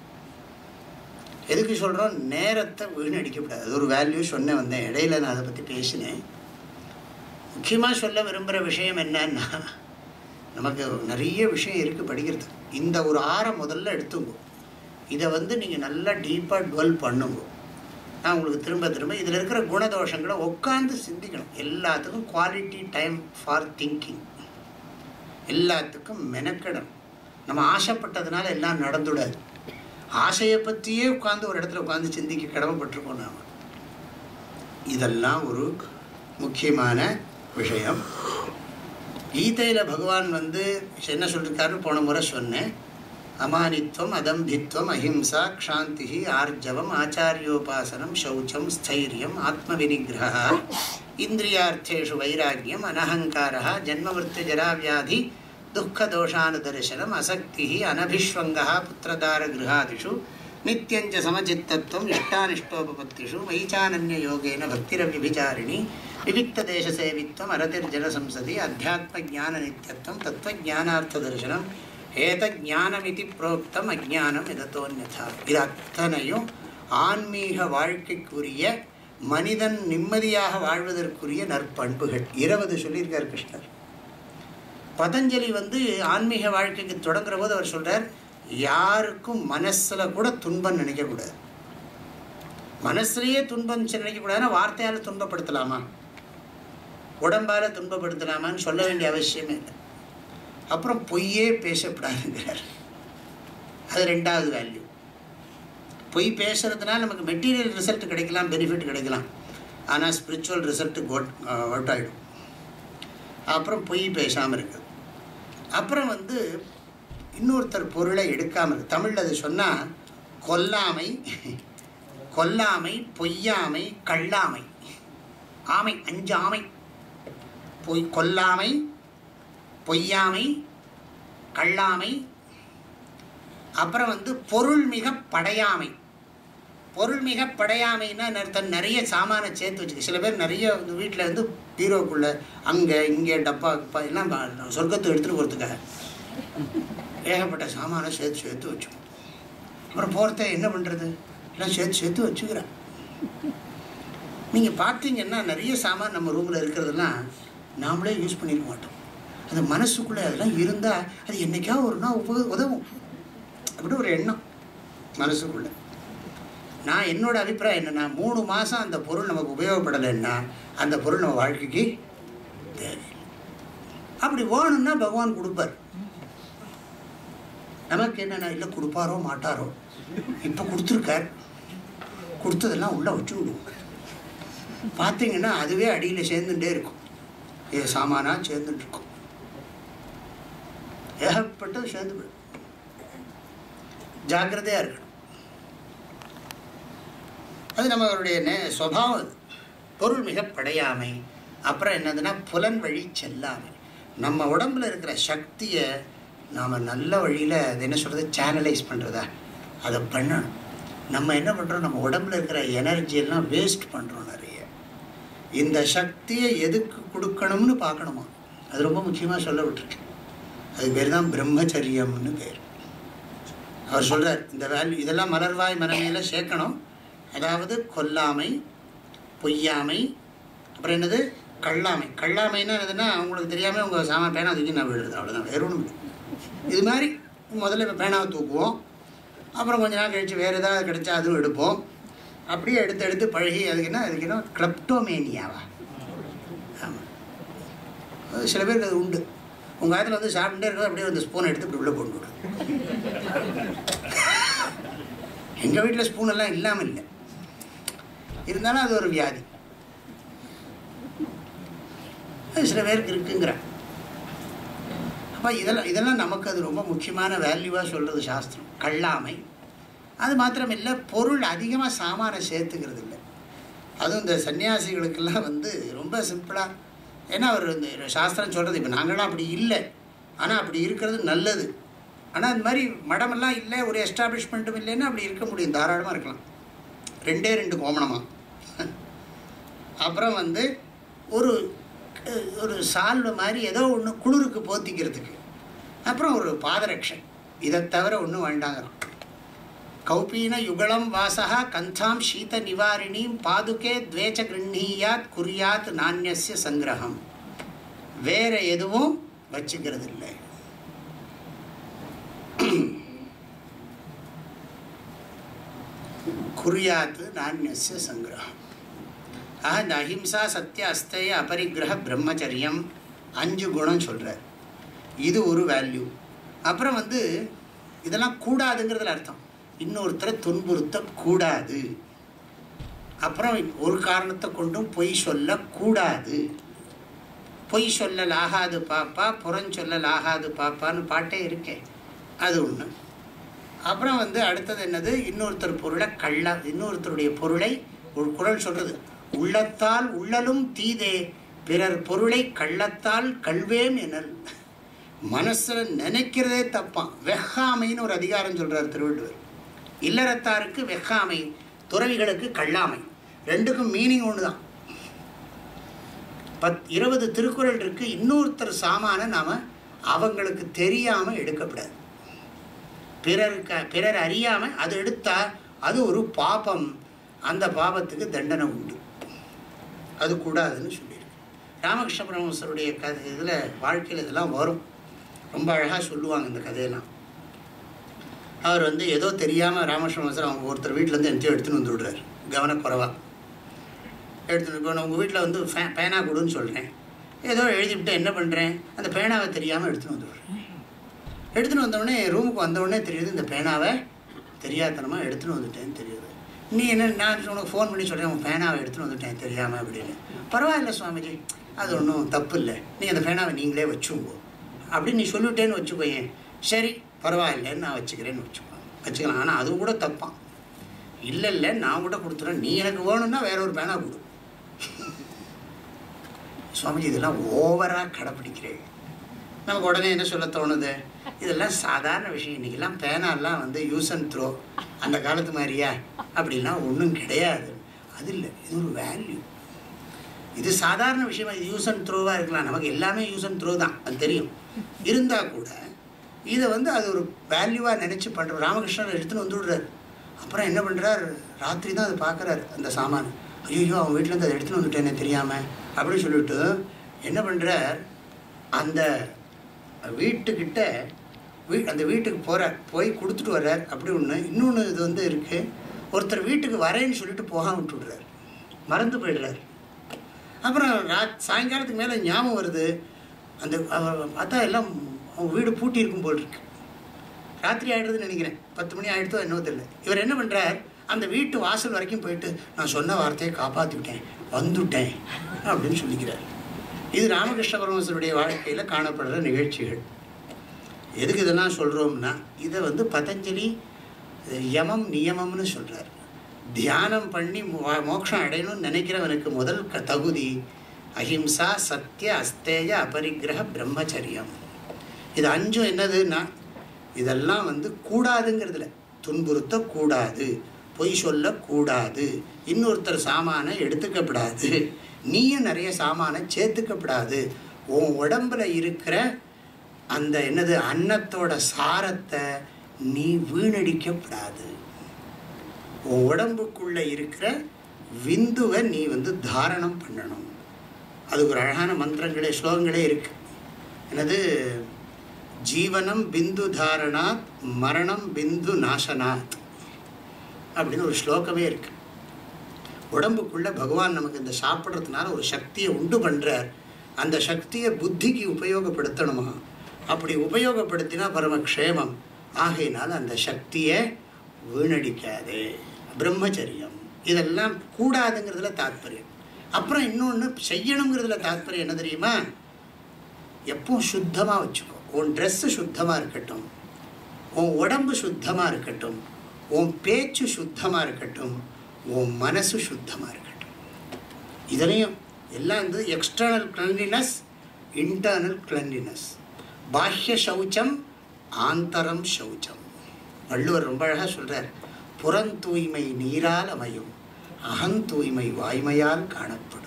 எதுக்கு சொல்கிறோம் நேரத்தை வீணடிக்கக்கூடாது அது ஒரு வேல்யூ சொன்ன வந்தேன் இடையில நான் அதை பற்றி பேசினேன் முக்கியமாக சொல்ல விரும்புகிற விஷயம் என்னன்னா நமக்கு நிறைய விஷயம் இருக்குது படிக்கிறதுக்கு இந்த ஒரு ஆறை முதல்ல எடுத்துங்க இதை வந்து நீங்கள் நல்லா டீப்பாக டுவெல் பண்ணுங்க நான் உங்களுக்கு திரும்ப திரும்ப இதில் இருக்கிற குணதோஷங்களை உட்காந்து சிந்திக்கணும் எல்லாத்துக்கும் குவாலிட்டி டைம் ஃபார் திங்கிங் எல்லாத்துக்கும் மெனக்கெடணும் நம்ம ஆசைப்பட்டதுனால எல்லாம் நடந்துடாது ஆசையை பற்றியே உட்காந்து ஒரு இடத்துல உட்காந்து சிந்திக்க கடமைப்பட்டிருக்கோம் நாம் இதெல்லாம் ஒரு முக்கியமான விஷயம் கீதையில் பகவான் வந்து என்ன சொல்லியிருக்காருன்னு போன முறை சொன்னேன் அமானித்வம் அதம்பித்வம் அஹிம்சா க்ஷாந்தி ஆர்ஜவம் ஆச்சாரியோபாசனம் சௌச்சம் ஸ்தைரியம் ஆத்மவினிகிரக இந்திரியார்த்தேஷு வைராக்கியம் அனஹங்காரா ஜன்மவருத்திஜராவியாதி துக்கதோஷானுதர்சனம் அசக்தி அனபிஸ்வங்கா புத்திரதாரகிருஹாதிஷு நித்தியஞ்ச சமச்சித்தத்துவம் இஷ்டானிஷ்டோபபத்திஷு வைச்சானன்ய யோகேன பக்திரவிபிச்சாரிணி விவிக்ததேசசேவித்வம் அரதிர்ஜனசம்சதி அத்தியாத்ம ஜான நித்தியத்துவம் தத்துவஜானார்த்த தரிசனம் ஏத ஞானமிதி புரோக்தம் அஜானம் எதத்தோன்யதா இது அத்தனையும் ஆன்மீக வாழ்க்கைக்குரிய மனிதன் நிம்மதியாக வாழ்வதற்குரிய நற்பண்புகள் இருபது சொல்லியிருக்கார் கிருஷ்ணர் பதஞ்சலி வந்து ஆன்மீக வாழ்க்கைக்கு தொடங்குற போது அவர் சொல்றார் யாருக்கும் மனசுல கூட துன்பம் நினைக்கக்கூடாது மனசுலயே துன்பம் நினைக்கக்கூடாதுன்னா வார்த்தையால் துன்பப்படுத்தலாமா உடம்பால துன்பப்படுத்தலாமான்னு சொல்ல வேண்டிய அவசியமே இல்லை அப்புறம் பொய்யே பேசக்கூடாதுங்கிறார் அது ரெண்டாவது வேல்யூ பொய் பேசுறதுனால நமக்கு மெட்டீரியல் ரிசல்ட் கிடைக்கலாம் பெனிஃபிட் கிடைக்கலாம் ஆனால் ஸ்பிரிச்சுவல் ரிசல்ட் கோட் அவுட் ஆகிடும் அப்புறம் பொய் பேசாமல் இருக்குது அப்புறம் வந்து இன்னொருத்தர் பொருளை எடுக்காமல் இருக்கு தமிழில் அது சொன்னால் கொல்லாமை கொல்லாமை பொய்யாமை கள்ளாமை ஆமை அஞ்சு ஆமை பொய் கொல்லாமை பொய்யாமை கள்ளாமை அப்புறம் வந்து பொருள் மிக படையாமை பொருள் மிக படையாமைன்னா அர்த்தம் நிறைய சாமானை சேர்த்து வச்சுக்க சில பேர் நிறைய வந்து வீட்டில் வந்து பீரோக்குள்ளே அங்கே இங்கே டப்பா கிப்பா எல்லாம் பா- சொர்க்கத்துக்கு எடுத்துகிட்டு போகிறதுக்காக ஏகப்பட்ட சாமானை சேர்த்து சேர்த்து வச்சுக்கணும் அப்புறம் போகிறத என்ன பண்ணுறது எல்லாம் சேர்த்து சேர்த்து வச்சுக்கிறேன் நீங்கள் பார்த்தீங்கன்னா நிறைய சாமான் நம்ம ரூமில் இருக்கிறதெல்லாம் நாமளே யூஸ் பண்ணிக்க மாட்டோம் அந்த மனசுக்குள்ளே அதெல்லாம் இருந்தால் அது என்னைக்கா ஒரு நாள் உப உதவும் அப்படி ஒரு எண்ணம் மனசுக்குள்ளே நான் என்னோட அபிப்பிராயம் என்னென்னா மூணு மாதம் அந்த பொருள் நமக்கு உபயோகப்படலைன்னா அந்த பொருள் நம்ம வாழ்க்கைக்கு தேவையில்லை அப்படி வேணும்னா பகவான் கொடுப்பார் நமக்கு என்னென்ன இல்லை கொடுப்பாரோ மாட்டாரோ இப்போ கொடுத்துருக்கார் கொடுத்ததெல்லாம் உள்ளே வச்சு விடுவோம் பார்த்தீங்கன்னா அதுவே அடியில் சேர்ந்துட்டே இருக்கும் ஏ சாமானாக சேர்ந்துட்டு இருக்கும் ஏகப்பட்டது சேர்ந்து விடும் ஜாக்கிரதையாக இருக்கணும் அது நம்மளுடைய நே சுவாவம் அது பொருள் மிக படையாமை அப்புறம் என்னதுன்னா புலன் வழி செல்லாமை நம்ம உடம்புல இருக்கிற சக்தியை நாம் நல்ல வழியில் அது என்ன சொல்கிறது சேனலைஸ் பண்ணுறதா அதை பண்ணணும் நம்ம என்ன பண்ணுறோம் நம்ம உடம்புல இருக்கிற எனர்ஜி எல்லாம் வேஸ்ட் பண்ணுறோம் நிறைய இந்த சக்தியை எதுக்கு கொடுக்கணும்னு பார்க்கணுமா அது ரொம்ப முக்கியமாக சொல்ல விட்டுருக்கு அது பேர் தான் பிரம்மச்சரியம்னு பேர் அவர் சொல்கிறார் இந்த வேல்யூ இதெல்லாம் மலர்வாய் மரமையில் சேர்க்கணும் அதாவது கொல்லாமை பொய்யாமை அப்புறம் என்னது கள்ளாமை கள்ளாமைன்னா என்னதுன்னா அவங்களுக்கு தெரியாமல் உங்கள் சாமான் பேனா தூக்கி நான் விழுறது அவ்வளோதான் வேற ஒன்றும் இல்லை. இது மாதிரி முதல்ல இப்போ பேனாவை தூக்குவோம் அப்புறம் கொஞ்ச நாள் கழித்து வேறு ஏதாவது கிடைச்சா அதுவும் எடுப்போம் அப்படியே எடுத்து எடுத்து பழகி அதுக்கு என்ன அதுக்கு என்ன கிளப்டோமேனியாவா ஆமாம் சில பேருக்கு அது உண்டு உங்கள் காலத்தில் வந்து சாப்பிட்டுட்டே இருக்கிறது அப்படியே வந்து ஸ்பூனை எடுத்து இப்படி உள்ளே கொண்டு விடும் எங்கள் வீட்டில் ஸ்பூன் எல்லாம் இல்லாமல் இல்லை இருந்தாலும் அது ஒரு வியாதி அது சில பேருக்கு இருக்குங்கிறான் அப்போ இதெல்லாம் இதெல்லாம் நமக்கு அது ரொம்ப முக்கியமான வேல்யூவாக சொல்கிறது சாஸ்திரம் கள்ளாமை அது மாத்திரம் இல்லை பொருள் அதிகமாக சாமானை சேர்த்துக்கிறது இல்லை அதுவும் இந்த சன்னியாசிகளுக்கெல்லாம் வந்து ரொம்ப சிம்பிளாக ஏன்னா அவர் இந்த சாஸ்திரம் சொல்கிறது இப்போ நாங்களாம் அப்படி இல்லை ஆனால் அப்படி இருக்கிறது நல்லது ஆனால் இந்த மாதிரி மடமெல்லாம் இல்லை ஒரு எஸ்டாப்ளிஷ்மெண்ட்டும் இல்லைன்னா அப்படி இருக்க முடியும் தாராளமாக இருக்கலாம் ரெண்டே ரெண்டு கோமணமாக அப்புறம் வந்து ஒரு அஹ், ஒரு சால்வை மாதிரி ஏதோ ஒன்று குளிருக்கு போத்திக்கிறதுக்கு அப்புறம் ஒரு பாதரட்சை இதை தவிர ஒன்றும் வேண்டாங்கிறான் கௌபீன யுகலம் வாசகா கந்தாம் சீத நிவாரிணீம் பாதுகே துவேச்ச கிருண்ணீயாத் குறியாத் நானியஸ்ய சங்கிரகம் வேற எதுவும் வச்சுக்கிறது இல்லை குறியாத்து நானியஸ்ய சங்கிரகம் ஆக இந்த அஹிம்சா சத்திய அஸ்தய அபரிக்கிரக பிரம்மச்சரியம் அஞ்சு குணம் சொல்கிறார் இது ஒரு வேல்யூ அப்புறம் வந்து இதெல்லாம் கூடாதுங்கிறதுல அர்த்தம் இன்னொருத்தரை துன்புறுத்தக்கூடாது அப்புறம் ஒரு காரணத்தை கொண்டும் பொய் சொல்லக்கூடாது பொய் சொல்லல் ஆகாது பாப்பா புறஞ்சொல்லல் ஆகாது பாப்பான்னு பாட்டே இருக்கே அது ஒன்று அப்புறம் வந்து அடுத்தது என்னது இன்னொருத்தர் பொருளை கள்ள இன்னொருத்தருடைய பொருளை ஒரு குரல் சொல்கிறது உள்ளத்தால் உள்ளலும் தீதே பிறர் பொருளை கள்ளத்தால் கல்வேம் எனல் மனசில் நினைக்கிறதே தப்பான் வெஹாமைன்னு ஒரு அதிகாரம் சொல்கிறார் திருவள்ளுவர் இல்லறத்தாருக்கு வெஹாமை துறவிகளுக்கு கள்ளாமை ரெண்டுக்கும் மீனிங் ஒன்று தான் பத் இருபது திருக்குறள் இருக்கு இன்னொருத்தர் சாமான நாம் அவங்களுக்கு தெரியாமல் எடுக்கப்படாது பிறருக்கு பிறர் அறியாமல் அது எடுத்தால் அது ஒரு பாபம் அந்த பாபத்துக்கு தண்டனை உண்டு அது கூடாதுன்னு சொல்லியிருக்கு ராமகிருஷ்ண பரமஹம்சருடைய கதை இதில் வாழ்க்கையில் இதெல்லாம் வரும் ரொம்ப அழகாக சொல்லுவாங்க இந்த கதையெல்லாம் அவர் வந்து ஏதோ தெரியாமல் ராமகிருஷ்ண பரமஹம்சர் அவங்க ஒருத்தர் வீட்டிலேருந்து என்த்தையும் எடுத்துன்னு வந்து விடுறாரு கவனக்குறைவாக எடுத்துன்னு இப்போ நான் உங்கள் வீட்டில் வந்து ஃபே பேனா கொடுன்னு சொல்கிறேன் ஏதோ எழுதிவிட்டு என்ன பண்ணுறேன் அந்த பேனாவை தெரியாமல் எடுத்துன்னு வந்து விடுறேன் எடுத்துன்னு வந்தவுடனே ரூமுக்கு வந்தவுடனே தெரியுது இந்த பேனாவை தெரியாதனமாக எடுத்துன்னு வந்துட்டேன்னு தெரியுது நீ என்ன நான் உனக்கு ஃபோன் பண்ணி சொல்கிறேன் உன் பேனாவை எடுத்துன்னு வந்துட்டேன் தெரியாமல் அப்படின்னு பரவாயில்ல சுவாமிஜி அது ஒன்றும் தப்பு இல்லை நீங்கள் அந்த பேனாவை நீங்களே வச்சுங்கோ அப்படின்னு நீ சொல்லிவிட்டேன்னு வச்சுக்கோயேன் சரி பரவாயில்லைன்னு நான் வச்சுக்கிறேன்னு வச்சுக்கோ வச்சுக்கலாம் ஆனால் அது கூட தப்பான் இல்லை இல்லை நான் கூட கொடுத்துறேன் நீ எனக்கு வேணும்னா வேற ஒரு பேனா கொடு சுவாமிஜி இதெல்லாம் ஓவராக கடைப்பிடிக்கிறேன் நமக்கு உடனே என்ன சொல்ல தோணுது இதெல்லாம் சாதாரண விஷயம் இன்றைக்கெல்லாம் பேனாலாம் வந்து யூஸ் அண்ட் த்ரோ அந்த காலத்து மாதிரியா அப்படிலாம் ஒன்றும் கிடையாது அது இல்லை இது ஒரு வேல்யூ இது சாதாரண விஷயமா இது யூஸ் அண்ட் த்ரோவாக இருக்கலாம் நமக்கு எல்லாமே யூஸ் அண்ட் த்ரோ தான் அது தெரியும் இருந்தால் கூட இதை வந்து அது ஒரு வேல்யூவாக நினச்சி பண்ணுற ராமகிருஷ்ணர் எடுத்துன்னு வந்து விடுறாரு அப்புறம் என்ன பண்ணுறார் ராத்திரி தான் அதை பார்க்குறாரு அந்த சாமான் ஐயோ அவன் வீட்டிலேருந்து அதை எடுத்துன்னு வந்துட்டேனே தெரியாமல் அப்படின்னு சொல்லிட்டு என்ன பண்ணுறார் அந்த வீட்டுக்கிட்ட வீ அந்த வீட்டுக்கு போகிறார் போய் கொடுத்துட்டு வர்றார் அப்படி ஒன்று இன்னொன்று இது வந்து இருக்குது ஒருத்தர் வீட்டுக்கு வரேன்னு சொல்லிட்டு போகாம விட்டு விடுறார் மறந்து போயிடுறார் அப்புறம் ரா சாயங்காலத்துக்கு மேலே ஞாபகம் வருது அந்த அவர் பார்த்தா எல்லாம் அவங்க வீடு பூட்டி இருக்கும் போல் இருக்கு ராத்திரி ஆகிடுதுன்னு நினைக்கிறேன் பத்து மணி ஆகிடுதோ என்னவோ தெரியல இவர் என்ன பண்ணுறார் அந்த வீட்டு வாசல் வரைக்கும் போயிட்டு நான் சொன்ன வார்த்தையை காப்பாற்றி விட்டேன் வந்துட்டேன் அப்படின்னு சொல்லிக்கிறார் இது ராமகிருஷ்ண பரமசருடைய வாழ்க்கையில் காணப்படுற நிகழ்ச்சிகள் எதுக்கு இதெல்லாம் சொல்கிறோம்னா இதை வந்து பதஞ்சலி யமம் நியமம்னு சொல்கிறார் தியானம் பண்ணி மோ- மோட்சம் அடையணும்னு நினைக்கிறவனுக்கு முதல் க தகுதி அஹிம்சா சத்திய அஸ்தேய அபரிக்கிரக பிரம்மச்சரியம் இது அஞ்சும் என்னதுன்னா இதெல்லாம் வந்து கூடாதுங்கிறதுல துன்புறுத்தக்கூடாது பொய் சொல்லக்கூடாது இன்னொருத்தர் சாமானை எடுத்துக்கப்படாது நீயும் நிறைய சாமானை சேர்த்துக்கப்படாது உன் உடம்புல இருக்கிற அந்த என்னது அன்னத்தோட சாரத்தை நீ வீணடிக்கப்படாது உன் உடம்புக்குள்ள இருக்கிற விந்துவை நீ வந்து தாரணம் பண்ணணும் அதுக்கு ஒரு அழகான மந்திரங்களே ஸ்லோகங்களே இருக்கு என்னது ஜீவனம் பிந்து தாரணாத் மரணம் பிந்து நாசனாத் அப்படின்னு ஒரு ஸ்லோகமே இருக்கு உடம்புக்குள்ள பகவான் நமக்கு இந்த சாப்பிட்றதுனால ஒரு சக்தியை உண்டு பண்றார் அந்த சக்தியை புத்திக்கு உபயோகப்படுத்தணுமா அப்படி உபயோகப்படுத்தினா பரமக்ஷேமம் ஆகையினால் அந்த சக்தியை வீணடிக்காதே பிரம்மச்சரியம் இதெல்லாம் கூடாதுங்கிறதுல தாத்பரியம் அப்புறம் இன்னொன்று செய்யணுங்கிறதுல தாத்பரியம் என்ன தெரியுமா எப்பவும் சுத்தமாக வச்சுக்கோ உன் ட்ரெஸ்ஸு சுத்தமாக இருக்கட்டும் உன் உடம்பு சுத்தமாக இருக்கட்டும் உன் பேச்சு சுத்தமாக இருக்கட்டும் உன் மனசு சுத்தமாக இருக்கட்டும் இதுலேயும் எல்லாம் வந்து எக்ஸ்டர்னல் கிளன்லினஸ் இன்டர்னல் கிளன்லினஸ் பாஹ்ய சௌச்சம் ஆந்தரம் சௌச்சம் வள்ளுவர் ரொம்ப அழகாக சொல்கிறார் புறந்தூய்மை நீரால் அமையும் அகந்தூய்மை வாய்மையால் காணப்படும்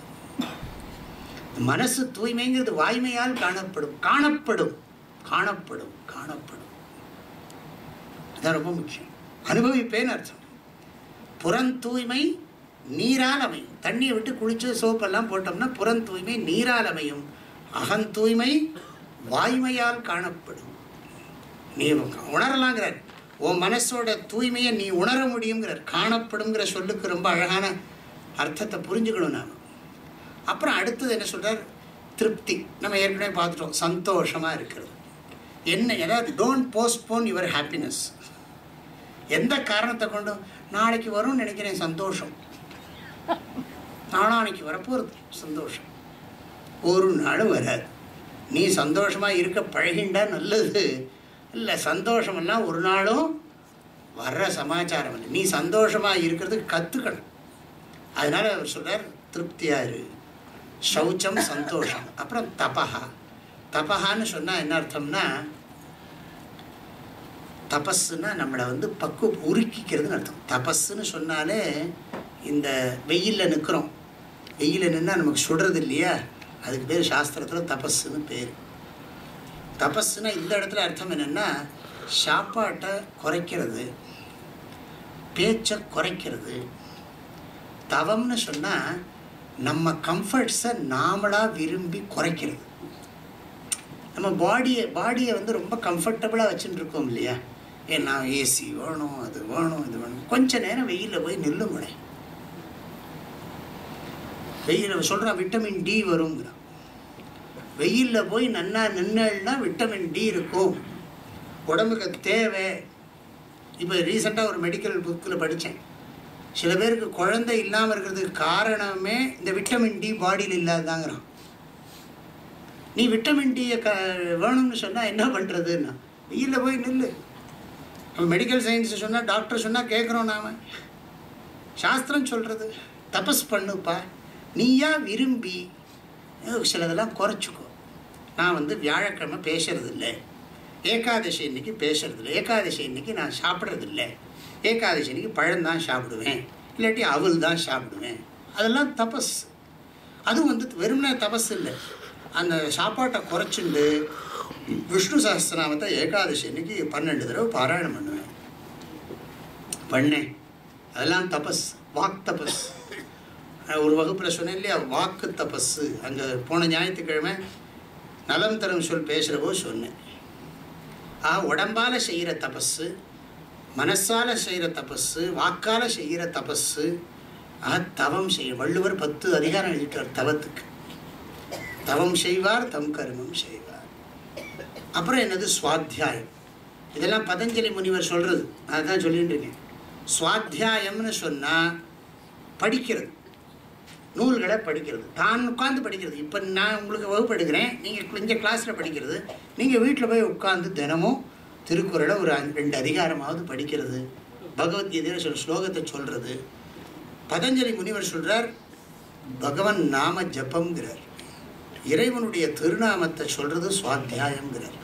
மனசு தூய்மைங்கிறது வாய்மையால் காணப்படும் காணப்படும் காணப்படும் காணப்படும் அதான் ரொம்ப முக்கியம் அனுபவிப்பேன்னு அர்த்தம் புறந்தூய்மை நீரால் அமையும் தண்ணியை விட்டு குளிச்சு சோப்பெல்லாம் போட்டோம்னா புறந்தூய்மை நீரால் அமையும் அகந்தூய்மை வாய்மையால் காணப்படும் நீ உணரலாங்கிறார் உன் மனசோட தூய்மையை நீ உணர முடியுங்கிறார் காணப்படுங்கிற சொல்லுக்கு ரொம்ப அழகான அர்த்தத்தை புரிஞ்சுக்கணும் நாம் அப்புறம் அடுத்தது என்ன சொல்றார் திருப்தி நம்ம ஏற்கனவே பார்த்துட்டோம் சந்தோஷமாக இருக்கிறது என்ன ஏதாவது டோன்ட் போஸ்ட்போன் யுவர் ஹாப்பினஸ் எந்த காரணத்தை கொண்டும் நாளைக்கு வரும்னு நினைக்கிறேன் சந்தோஷம் நாளானைக்கு வரப்போகிறது சந்தோஷம் ஒரு நாளும் வராது நீ சந்தோஷமாக இருக்க பழகிண்டா நல்லது இல்லை சந்தோஷமெல்லாம் ஒரு நாளும் வர்ற சமாச்சாரம் இல்லை நீ சந்தோஷமாக இருக்கிறதுக்கு கற்றுக்கணும் அதனால் அவர் சொல்கிறார் திருப்தியாக இரு சௌச்சம் சந்தோஷம் அப்புறம் தபஹா தபஹான்னு சொன்னால் என்ன அர்த்தம்னா தபஸ்ஸுன்னா நம்மளை வந்து பக்கு உருக்கிக்கிறதுன்னு அர்த்தம் தபஸ்ஸுன்னு சொன்னாலே இந்த வெயிலில் நிற்கிறோம் வெயிலில் நின்னா நமக்கு சுடுறது இல்லையா அதுக்கு பேர் சாஸ்திரத்தில் தபஸ்ஸுன்னு பேர் தபஸ்ஸுனா இந்த இடத்துல அர்த்தம் என்னென்னா சாப்பாட்டை குறைக்கிறது பேச்சை குறைக்கிறது தவம்னு சொன்னால் நம்ம கம்ஃபர்ட்ஸை நாமளாக விரும்பி குறைக்கிறது நம்ம பாடியை பாடியை வந்து ரொம்ப கம்ஃபர்டபுளாக வச்சுட்டு இருக்கோம் இல்லையா ஏன்னா ஏசி வேணும் அது வேணும் இது வேணும் கொஞ்ச நேரம் வெயிலில் போய் நில்லுங்களேன் வெயிலில் சொல்கிறான் விட்டமின் டி வருங்கிறான் வெயிலில் போய் நன்னா நின்னா விட்டமின் டி இருக்கும் உடம்புக்கு அது தேவை இப்போ ரீசெண்டாக ஒரு மெடிக்கல் புக்கில் படித்தேன் சில பேருக்கு குழந்தை இல்லாமல் இருக்கிறதுக்கு காரணமே இந்த விட்டமின் டி பாடியில் இல்லாததாங்கிறான் நீ விட்டமின் டியை க வேணும்னு சொன்னால் என்ன பண்ணுறதுன்னா வெயிலில் போய் நில்லு நம்ம மெடிக்கல் சயின்ஸ் சொன்னால் டாக்டர் சொன்னால் கேட்குறோம் நாம் சாஸ்திரம் சொல்கிறது தபஸ் பண்ணுப்பா நீயா விரும்பி அஹ், சிலதெல்லாம் குறைச்சிக்கோ நான் வந்து வியாழக்கிழமை பேசுறதில்ல ஏகாதசி இன்னைக்கு பேசுறதில்ல ஏகாதசி இன்னைக்கு நான் சாப்பிட்றதில்ல ஏகாதசி இன்னைக்கு பழம்தான் சாப்பிடுவேன் இல்லாட்டி அவல் தான் சாப்பிடுவேன் அதெல்லாம் தபஸ் அதுவும் வந்து வெறுமனே தபஸ் இல்லை அந்த சாப்பாட்டை குறைச்சிண்டு விஷ்ணு சஹஸ்ரநாமத்தை ஏகாதசி அன்னைக்கு பன்னெண்டு தடவை பாராயணம் பண்ணுவேன் பண்ணேன் அதெல்லாம் தபஸ் வாக் தபஸ் அஹ் ஒரு வகுப்பில் சொன்னேன் இல்லையா வாக்கு தபஸு அங்கே போன ஞாயிற்றுக்கிழமை நலம் தரும் சொல் பேசுகிறபோது சொன்னேன் ஆ உடம்பால் செய்கிற தபஸு மனசால் செய்கிற தபஸு வாக்கால் செய்கிற தபஸு ஆ தவம் செய்ய வள்ளுவர் பத்து அதிகாரம் எழுதிட்டார் தவத்துக்கு தவம் செய்வார் தம் கர்மம் செய்வார் அப்புறம் என்னது சுவாத்தியாயம் இதெல்லாம் பதஞ்சலி முனிவர் சொல்கிறது அதுதான் சொல்லிட்டு இருக்கேன் சுவாத்தியாயம்னு சொன்னால் படிக்கிறது நூல்களை படிக்கிறது தான் உட்காந்து படிக்கிறது இப்போ நான் உங்களுக்கு வகுப்பு எடுக்கிறேன் நீங்கள் இங்கே கிளாஸில் படிக்கிறது நீங்கள் வீட்டில் போய் உட்காந்து தினமும் திருக்குறளை ஒரு அஞ்சு- ரெண்டு அதிகாரமாவது படிக்கிறது பகவத்கீதையில் சொல் ஸ்லோகத்தை சொல்கிறது பதஞ்சலி முனிவர் சொல்கிறார் பகவன் நாம ஜபம்ங்கிறார் இறைவனுடைய திருநாமத்தை சொல்கிறது சுவாத்தியாயம்ங்கிறார்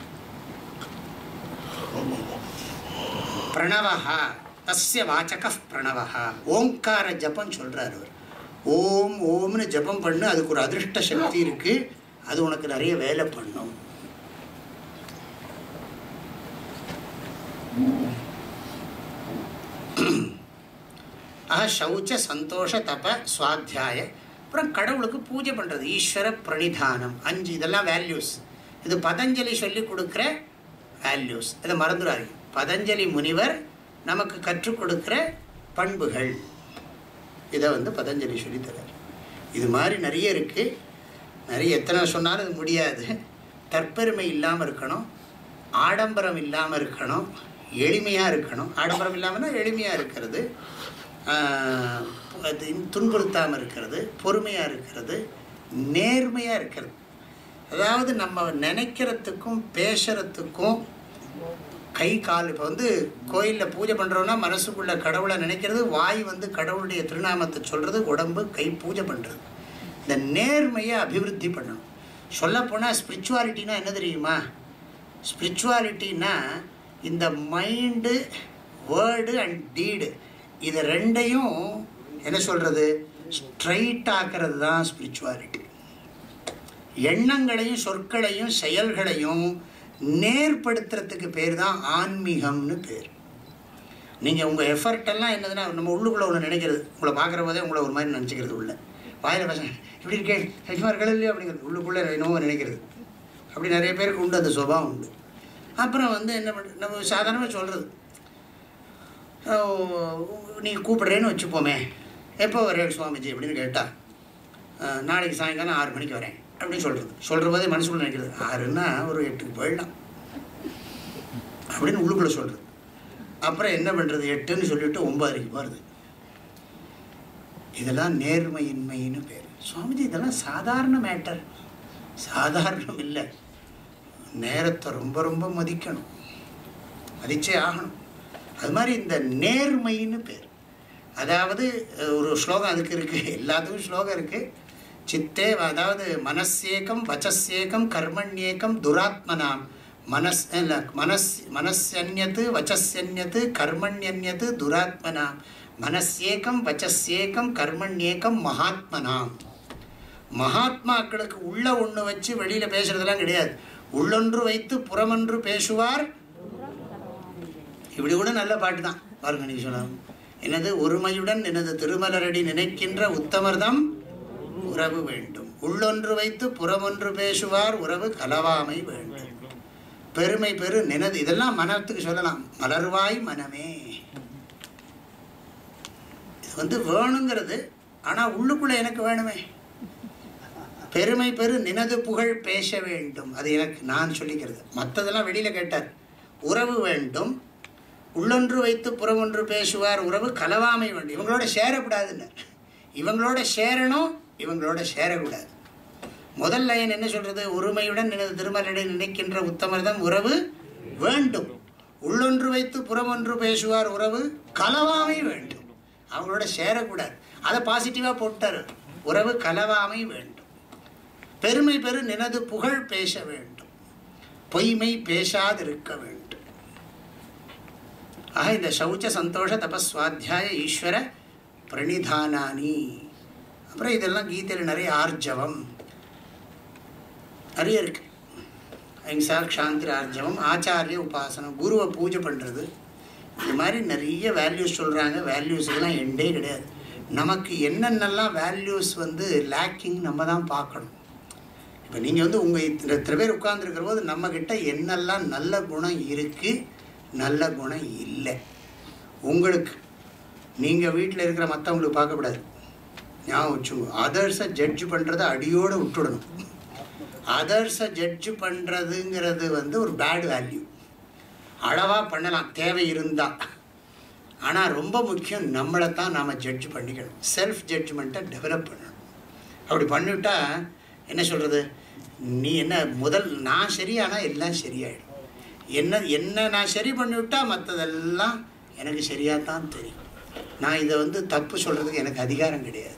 பிரணவஹா தஸ்ய வாச்சக பிரணவஹா ஓங்கார ஜபம் சொல்கிறார் அவர் ஓம் ஓம்னு ஜபம் பண்ணு அதுக்கு ஒரு அதிருஷ்ட சக்தி இருக்கு அது உனக்கு நிறைய வேலை பண்ணும் ஆஹா சௌச்ச சந்தோஷ தப சுவாத்தியாய அப்புறம் கடவுளுக்கு பூஜை பண்ணுறது ஈஸ்வர பிரணிதானம் அஞ்சு இதெல்லாம் வேல்யூஸ் இது பதஞ்சலி சொல்லி கொடுக்குற வேல்யூஸ் இதை மறந்துடாதீங்க பதஞ்சலி முனிவர் நமக்கு கற்றுக் கொடுக்குற பண்புகள் இதை வந்து பதஞ்சலி சொல்லித் தர்றார் இது மாதிரி நிறைய இருக்குது நிறைய எத்தனை சொன்னாலும் அது முடியாது தற்பெருமை இல்லாமல் இருக்கணும் ஆடம்பரம் இல்லாமல் இருக்கணும் எளிமையாக இருக்கணும் ஆடம்பரம் இல்லாமல்னா எளிமையாக இருக்கிறது ஆஹ், அது துன்புறுத்தாமல் இருக்கிறது பொறுமையாக இருக்கிறது நேர்மையாக இருக்கிறது அதாவது நம்ம நினைக்கிறதுக்கும் பேசுறதுக்கும் கை கால் இப்போ வந்து கோயிலில் பூஜை பண்ணுறோன்னா மனசுக்குள்ள கடவுளை நினைக்கிறது வாய் வந்து கடவுளுடைய திருநாமத்தை சொல்கிறது உடம்பு கை பூஜை பண்ணுறது இந்த நேர்மையை அபிவிருத்தி பண்ணணும் சொல்லப்போனால் ஸ்பிரிச்சுவாலிட்டினா என்ன தெரியுமா ஸ்பிரிச்சுவாலிட்டினா இந்த மைண்டு வேர்டு அண்ட் டீடு இது ரெண்டையும் என்ன சொல்கிறது ஸ்ட்ரைட் ஆக்கிறது தான் ஸ்பிரிச்சுவாலிட்டி எண்ணங்களையும் சொற்களையும் செயல்களையும் நேர்படுத்துறதுக்கு பேர் தான் ஆன்மீகம்னு பேர் நீங்கள் உங்கள் எஃபர்ட் எல்லாம் என்னதுன்னா நம்ம உள்ளுக்குள்ளே ஒன்று நினைக்கிறது உங்களை பார்க்குற போதே உங்களை ஒரு மாதிரி நினச்சிக்கிறது உள்ள வாயில் பசங்க இப்படி இருக்கே சஜ்மா இருக்கல இல்லையா அப்படிங்கிறது உள்ளுக்குள்ளே என்னவோ நினைக்கிறது அப்படி நிறைய பேருக்கு உண்டு அந்த சுபாவம் உண்டு அப்புறம் வந்து என்ன பண்ண நம்ம சாதாரணமாக சொல்கிறது நீ கூப்பிடுறேன்னு வச்சுப்போமே எப்போ வரேன் சுவாமிஜி அப்படின்னு கேட்டால் நாளைக்கு சாயங்காலம் ஆறு மணிக்கு வரேன் அப்படின்னு சொல்கிறது சொல்கிற போதே மனசுக்குள்ள நினைக்கிறது ஆறுன்னா ஒரு எட்டுக்கு போயிடலாம் அப்படின்னு உள்ளுக்குள்ளே சொல்கிறது அப்புறம் என்ன பண்ணுறது எட்டுன்னு சொல்லிட்டு ஒன்பதரைக்கு போகிறது இதெல்லாம் நேர்மையின்மைன்னு பேர் சுவாமிஜி இதெல்லாம் சாதாரண மேட்டர் சாதாரணம் இல்லை நேரத்தை ரொம்ப ரொம்ப மதிக்கணும் மதிச்சே ஆகணும் அது மாதிரி இந்த நேர்மைன்னு பேர் அதாவது அஹ், ஒரு ஸ்லோகம் அதுக்கு இருக்குது எல்லாத்துக்கும் ஸ்லோகம் இருக்குது சித்தே அதாவது மனசேகம் வச்சசேகம் கர்மண்யேகம் துராத்மனாம் மனஸ் இல்ல மனஸ் மனசன்யத்து வச்சஸ்யன்யத்து கர்மண்யன்யத்து துராத்மனாம் மனசேகம் வச்சஸ்யேகம் கர்மண்யேகம் மகாத்மனாம் மகாத்மாக்களுக்கு உள்ள ஒன்று வச்சு வெளியில் பேசுறதெல்லாம் கிடையாது உள்ளொன்று வைத்து புறமொன்று பேசுவார் இப்படி கூட நல்ல பாட்டு தான் பாருங்க நீங்க சொல்லலாம் எனது ஒருமையுடன் எனது திருமலரடி நினைக்கின்ற உத்தமர்தம் உறவு வேண்டும் உள்ளொன்று வைத்து புறமொன்று பேசுவார் உறவு கலவாமை வேண்டும் பெருமை பெரு நினது இதெல்லாம் மனத்துக்கு சொல்லலாம் மலர்வாய் மனமே இது வந்து வேணுங்கிறது ஆனால் உள்ளுக்குள்ள எனக்கு வேணுமே பெருமை பெரு நினது புகழ் பேச வேண்டும் அது எனக்கு நான் சொல்லிக்கிறது மற்றதெல்லாம் வெளியில் கேட்டார் உறவு வேண்டும் உள்ளொன்று வைத்து புறமொன்று பேசுவார் உறவு கலவாமை வேண்டும் இவங்களோட சேரக்கூடாதுன்னு இவங்களோட சேரணும் இவங்களோட சேரக்கூடாது முதல் லைன் என்ன சொல்றது ஒருமையுடன் எனது திருமலனை நினைக்கின்ற உத்தமர்தம் உறவு வேண்டும் உள்ளொன்று வைத்து புறமொன்று பேசுவார் உறவு கலவாமை வேண்டும் அவங்களோட சேரக்கூடாது அதை பாசிட்டிவாக போட்டார் உறவு கலவாமை வேண்டும் பெருமை பெரு நினது புகழ் பேச வேண்டும் பொய்மை பேசாதிருக்க வேண்டும் ஆக இந்த சௌச்ச சந்தோஷ தபஸ்வாத்தியாய ஈஸ்வர பிரணிதானானி அப்புறம் இதெல்லாம் கீதையில் நிறைய ஆர்ஜவம் நிறைய இருக்கு அஹிம்சா க்ஷாந்திர ஆர்ஜவம் ஆச்சாரிய உபாசனம் குருவை பூஜை பண்ணுறது இது மாதிரி நிறைய வேல்யூஸ் சொல்கிறாங்க வேல்யூஸுக்கெல்லாம் எண்டே கிடையாது நமக்கு என்னென்னலாம் வேல்யூஸ் வந்து லேக்கிங் நம்ம தான் பார்க்கணும் இப்போ நீங்கள் வந்து உங்கள் இத்தனை பேர் உட்கார்ந்துருக்கிற போது நம்மக்கிட்ட என்னெல்லாம் நல்ல குணம் இருக்குது நல்ல குணம் இல்லை உங்களுக்கு நீங்கள் வீட்டில் இருக்கிற மற்றவங்களுக்கு பார்க்கக்கூடாது ஞாபகம் வச்சுங்க அதர்ஸை ஜட்ஜ் பண்ணுறதை அடியோடு விட்டுடணும் அதர்ஸை ஜட்ஜ் பண்ணுறதுங்கிறது வந்து ஒரு பேட் வேல்யூ அளவாக பண்ணலாம் தேவை இருந்தால் ஆனால் ரொம்ப முக்கியம் நம்மளை தான் நாம் ஜட்ஜ் பண்ணிக்கணும் செல்ஃப் ஜட்ஜ்மெண்ட்டை டெவலப் பண்ணணும் அப்படி பண்ணிவிட்டா என்ன சொல்கிறது நீ என்ன முதல் நான் சரியானா எல்லாம் சரியாயிடும் என்ன என்ன நான் சரி பண்ணிவிட்டா மற்றதெல்லாம் எனக்கு சரியாக தான் தெரியும் நான் இதை வந்து தப்பு சொல்கிறதுக்கு எனக்கு அதிகாரம் கிடையாது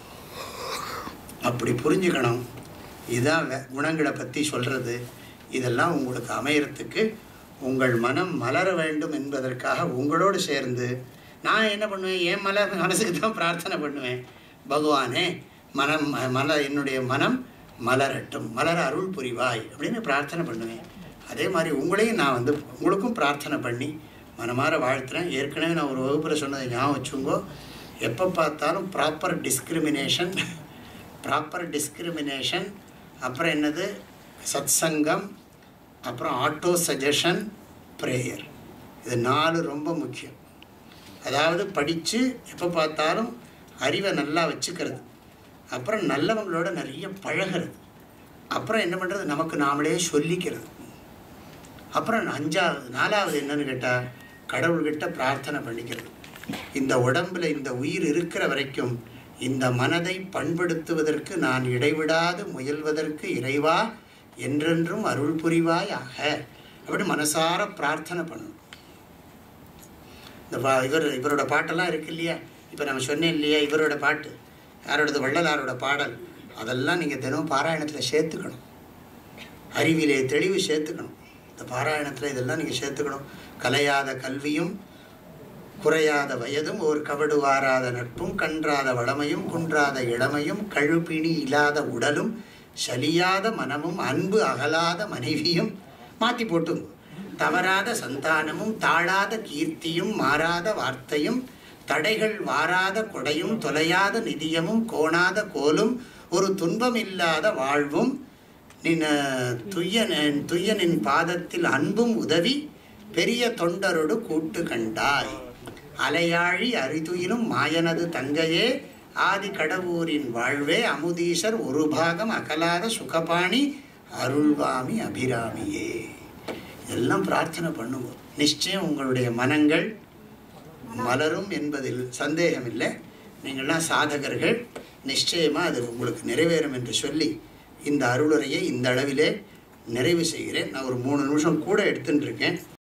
அப்படி புரிஞ்சுக்கணும் இதுதான் வே- குணங்களை பற்றி சொல்கிறது இதெல்லாம் உங்களுக்கு அமையறதுக்கு உங்கள் மனம் மலர வேண்டும் என்பதற்காக உங்களோடு சேர்ந்து நான் என்ன பண்ணுவேன் என் மல மனசுக்கு தான் பிரார்த்தனை பண்ணுவேன் பகவானே மனம் மல என்னுடைய மனம் மலரட்டும் மலர அருள் புரிவாய் அப்படின்னு பிரார்த்தனை பண்ணுவேன் அதே மாதிரி உங்களையும் நான் வந்து உங்களுக்கும் பிரார்த்தனை பண்ணி மனமார வாழ்த்துறேன் ஏற்கனவே நான் ஒரு வகுப்பில் சொன்னதை ஞாபகம் வச்சுங்கோ எப்போ பார்த்தாலும் ப்ராப்பர் டிஸ்கிரிமினேஷன் ப்ராப்பர் டிஸ்கிரிமினேஷன் அப்புறம் என்னது சத்சங்கம் அப்புறம் ஆட்டோ சஜஷன் ப்ரேயர் இது நாலு ரொம்ப முக்கியம் அதாவது படித்து எப்போ பார்த்தாலும் அறிவை நல்லா வச்சுக்கிறது அப்புறம் நல்லவங்களோட நிறைய பழகிறது அப்புறம் என்ன பண்ணுறது நமக்கு நாமளே சொல்லிக்கிறது அப்புறம் அஞ்சாவது நாலாவது என்னன்னு கேட்டால் கடவுள்கிட்ட பிரார்த்தனை பண்ணிக்கிறது இந்த உடம்புல இந்த உயிர் இருக்கிற வரைக்கும் இந்த மனதை பண்படுத்துவதற்கு நான் இடைவிடாது முயல்வதற்கு இறைவா என்றென்றும் அருள் புரிவாயாக அப்படி மனசார பிரார்த்தனை பண்ணணும் இந்த பா- இவர் இவரோட பாட்டெல்லாம் இருக்கு இல்லையா இப்போ நம்ம சொன்னேன் இல்லையா இவரோட பாட்டு யாரோடது வள்ளலாரோட பாடல் அதெல்லாம் நீங்கள் தினம் பாராயணத்தில் சேர்த்துக்கணும் அறிவிலே தெளிவு சேர்த்துக்கணும் இந்த பாராயணத்தில் இதெல்லாம் நீங்கள் சேர்த்துக்கணும் கலையாத கல்வியும் குறையாத வயதும் ஒரு கவடு வாராத நட்பும் கன்றாத வளமையும் குன்றாத இளமையும் கழுப்பிணி இல்லாத உடலும் சலியாத மனமும் அன்பு அகலாத மனைவியும் மாற்றி போட்டும் தவறாத சந்தானமும் தாழாத கீர்த்தியும் மாறாத வார்த்தையும் தடைகள் வாராத கொடையும் தொலையாத நிதியமும் கோணாத கோலும் ஒரு துன்பமில்லாத வாழ்வும் நின் துய்யன் துய்யனின் பாதத்தில் அன்பும் உதவி பெரிய தொண்டரோடு கூட்டு கண்டாய் அலையாழி அரிதுயிலும் மாயனது தங்கையே ஆதி கடவுரின் வாழ்வே அமுதீசர் ஒரு பாகம் அகலாத சுகபாணி அருள்வாமி அபிராமியே இதெல்லாம் பிரார்த்தனை பண்ணுவோம் நிச்சயம் உங்களுடைய மனங்கள் மலரும் என்பதில் சந்தேகமில்லை நீங்கள்லாம் சாதகர்கள் நிச்சயமாக அது உங்களுக்கு நிறைவேறும் என்று சொல்லி இந்த அருளுரையை இந்த அளவிலே நிறைவு செய்கிறேன் நான் ஒரு மூணு நிமிஷம் கூட எடுத்துட்டு இருக்கேன்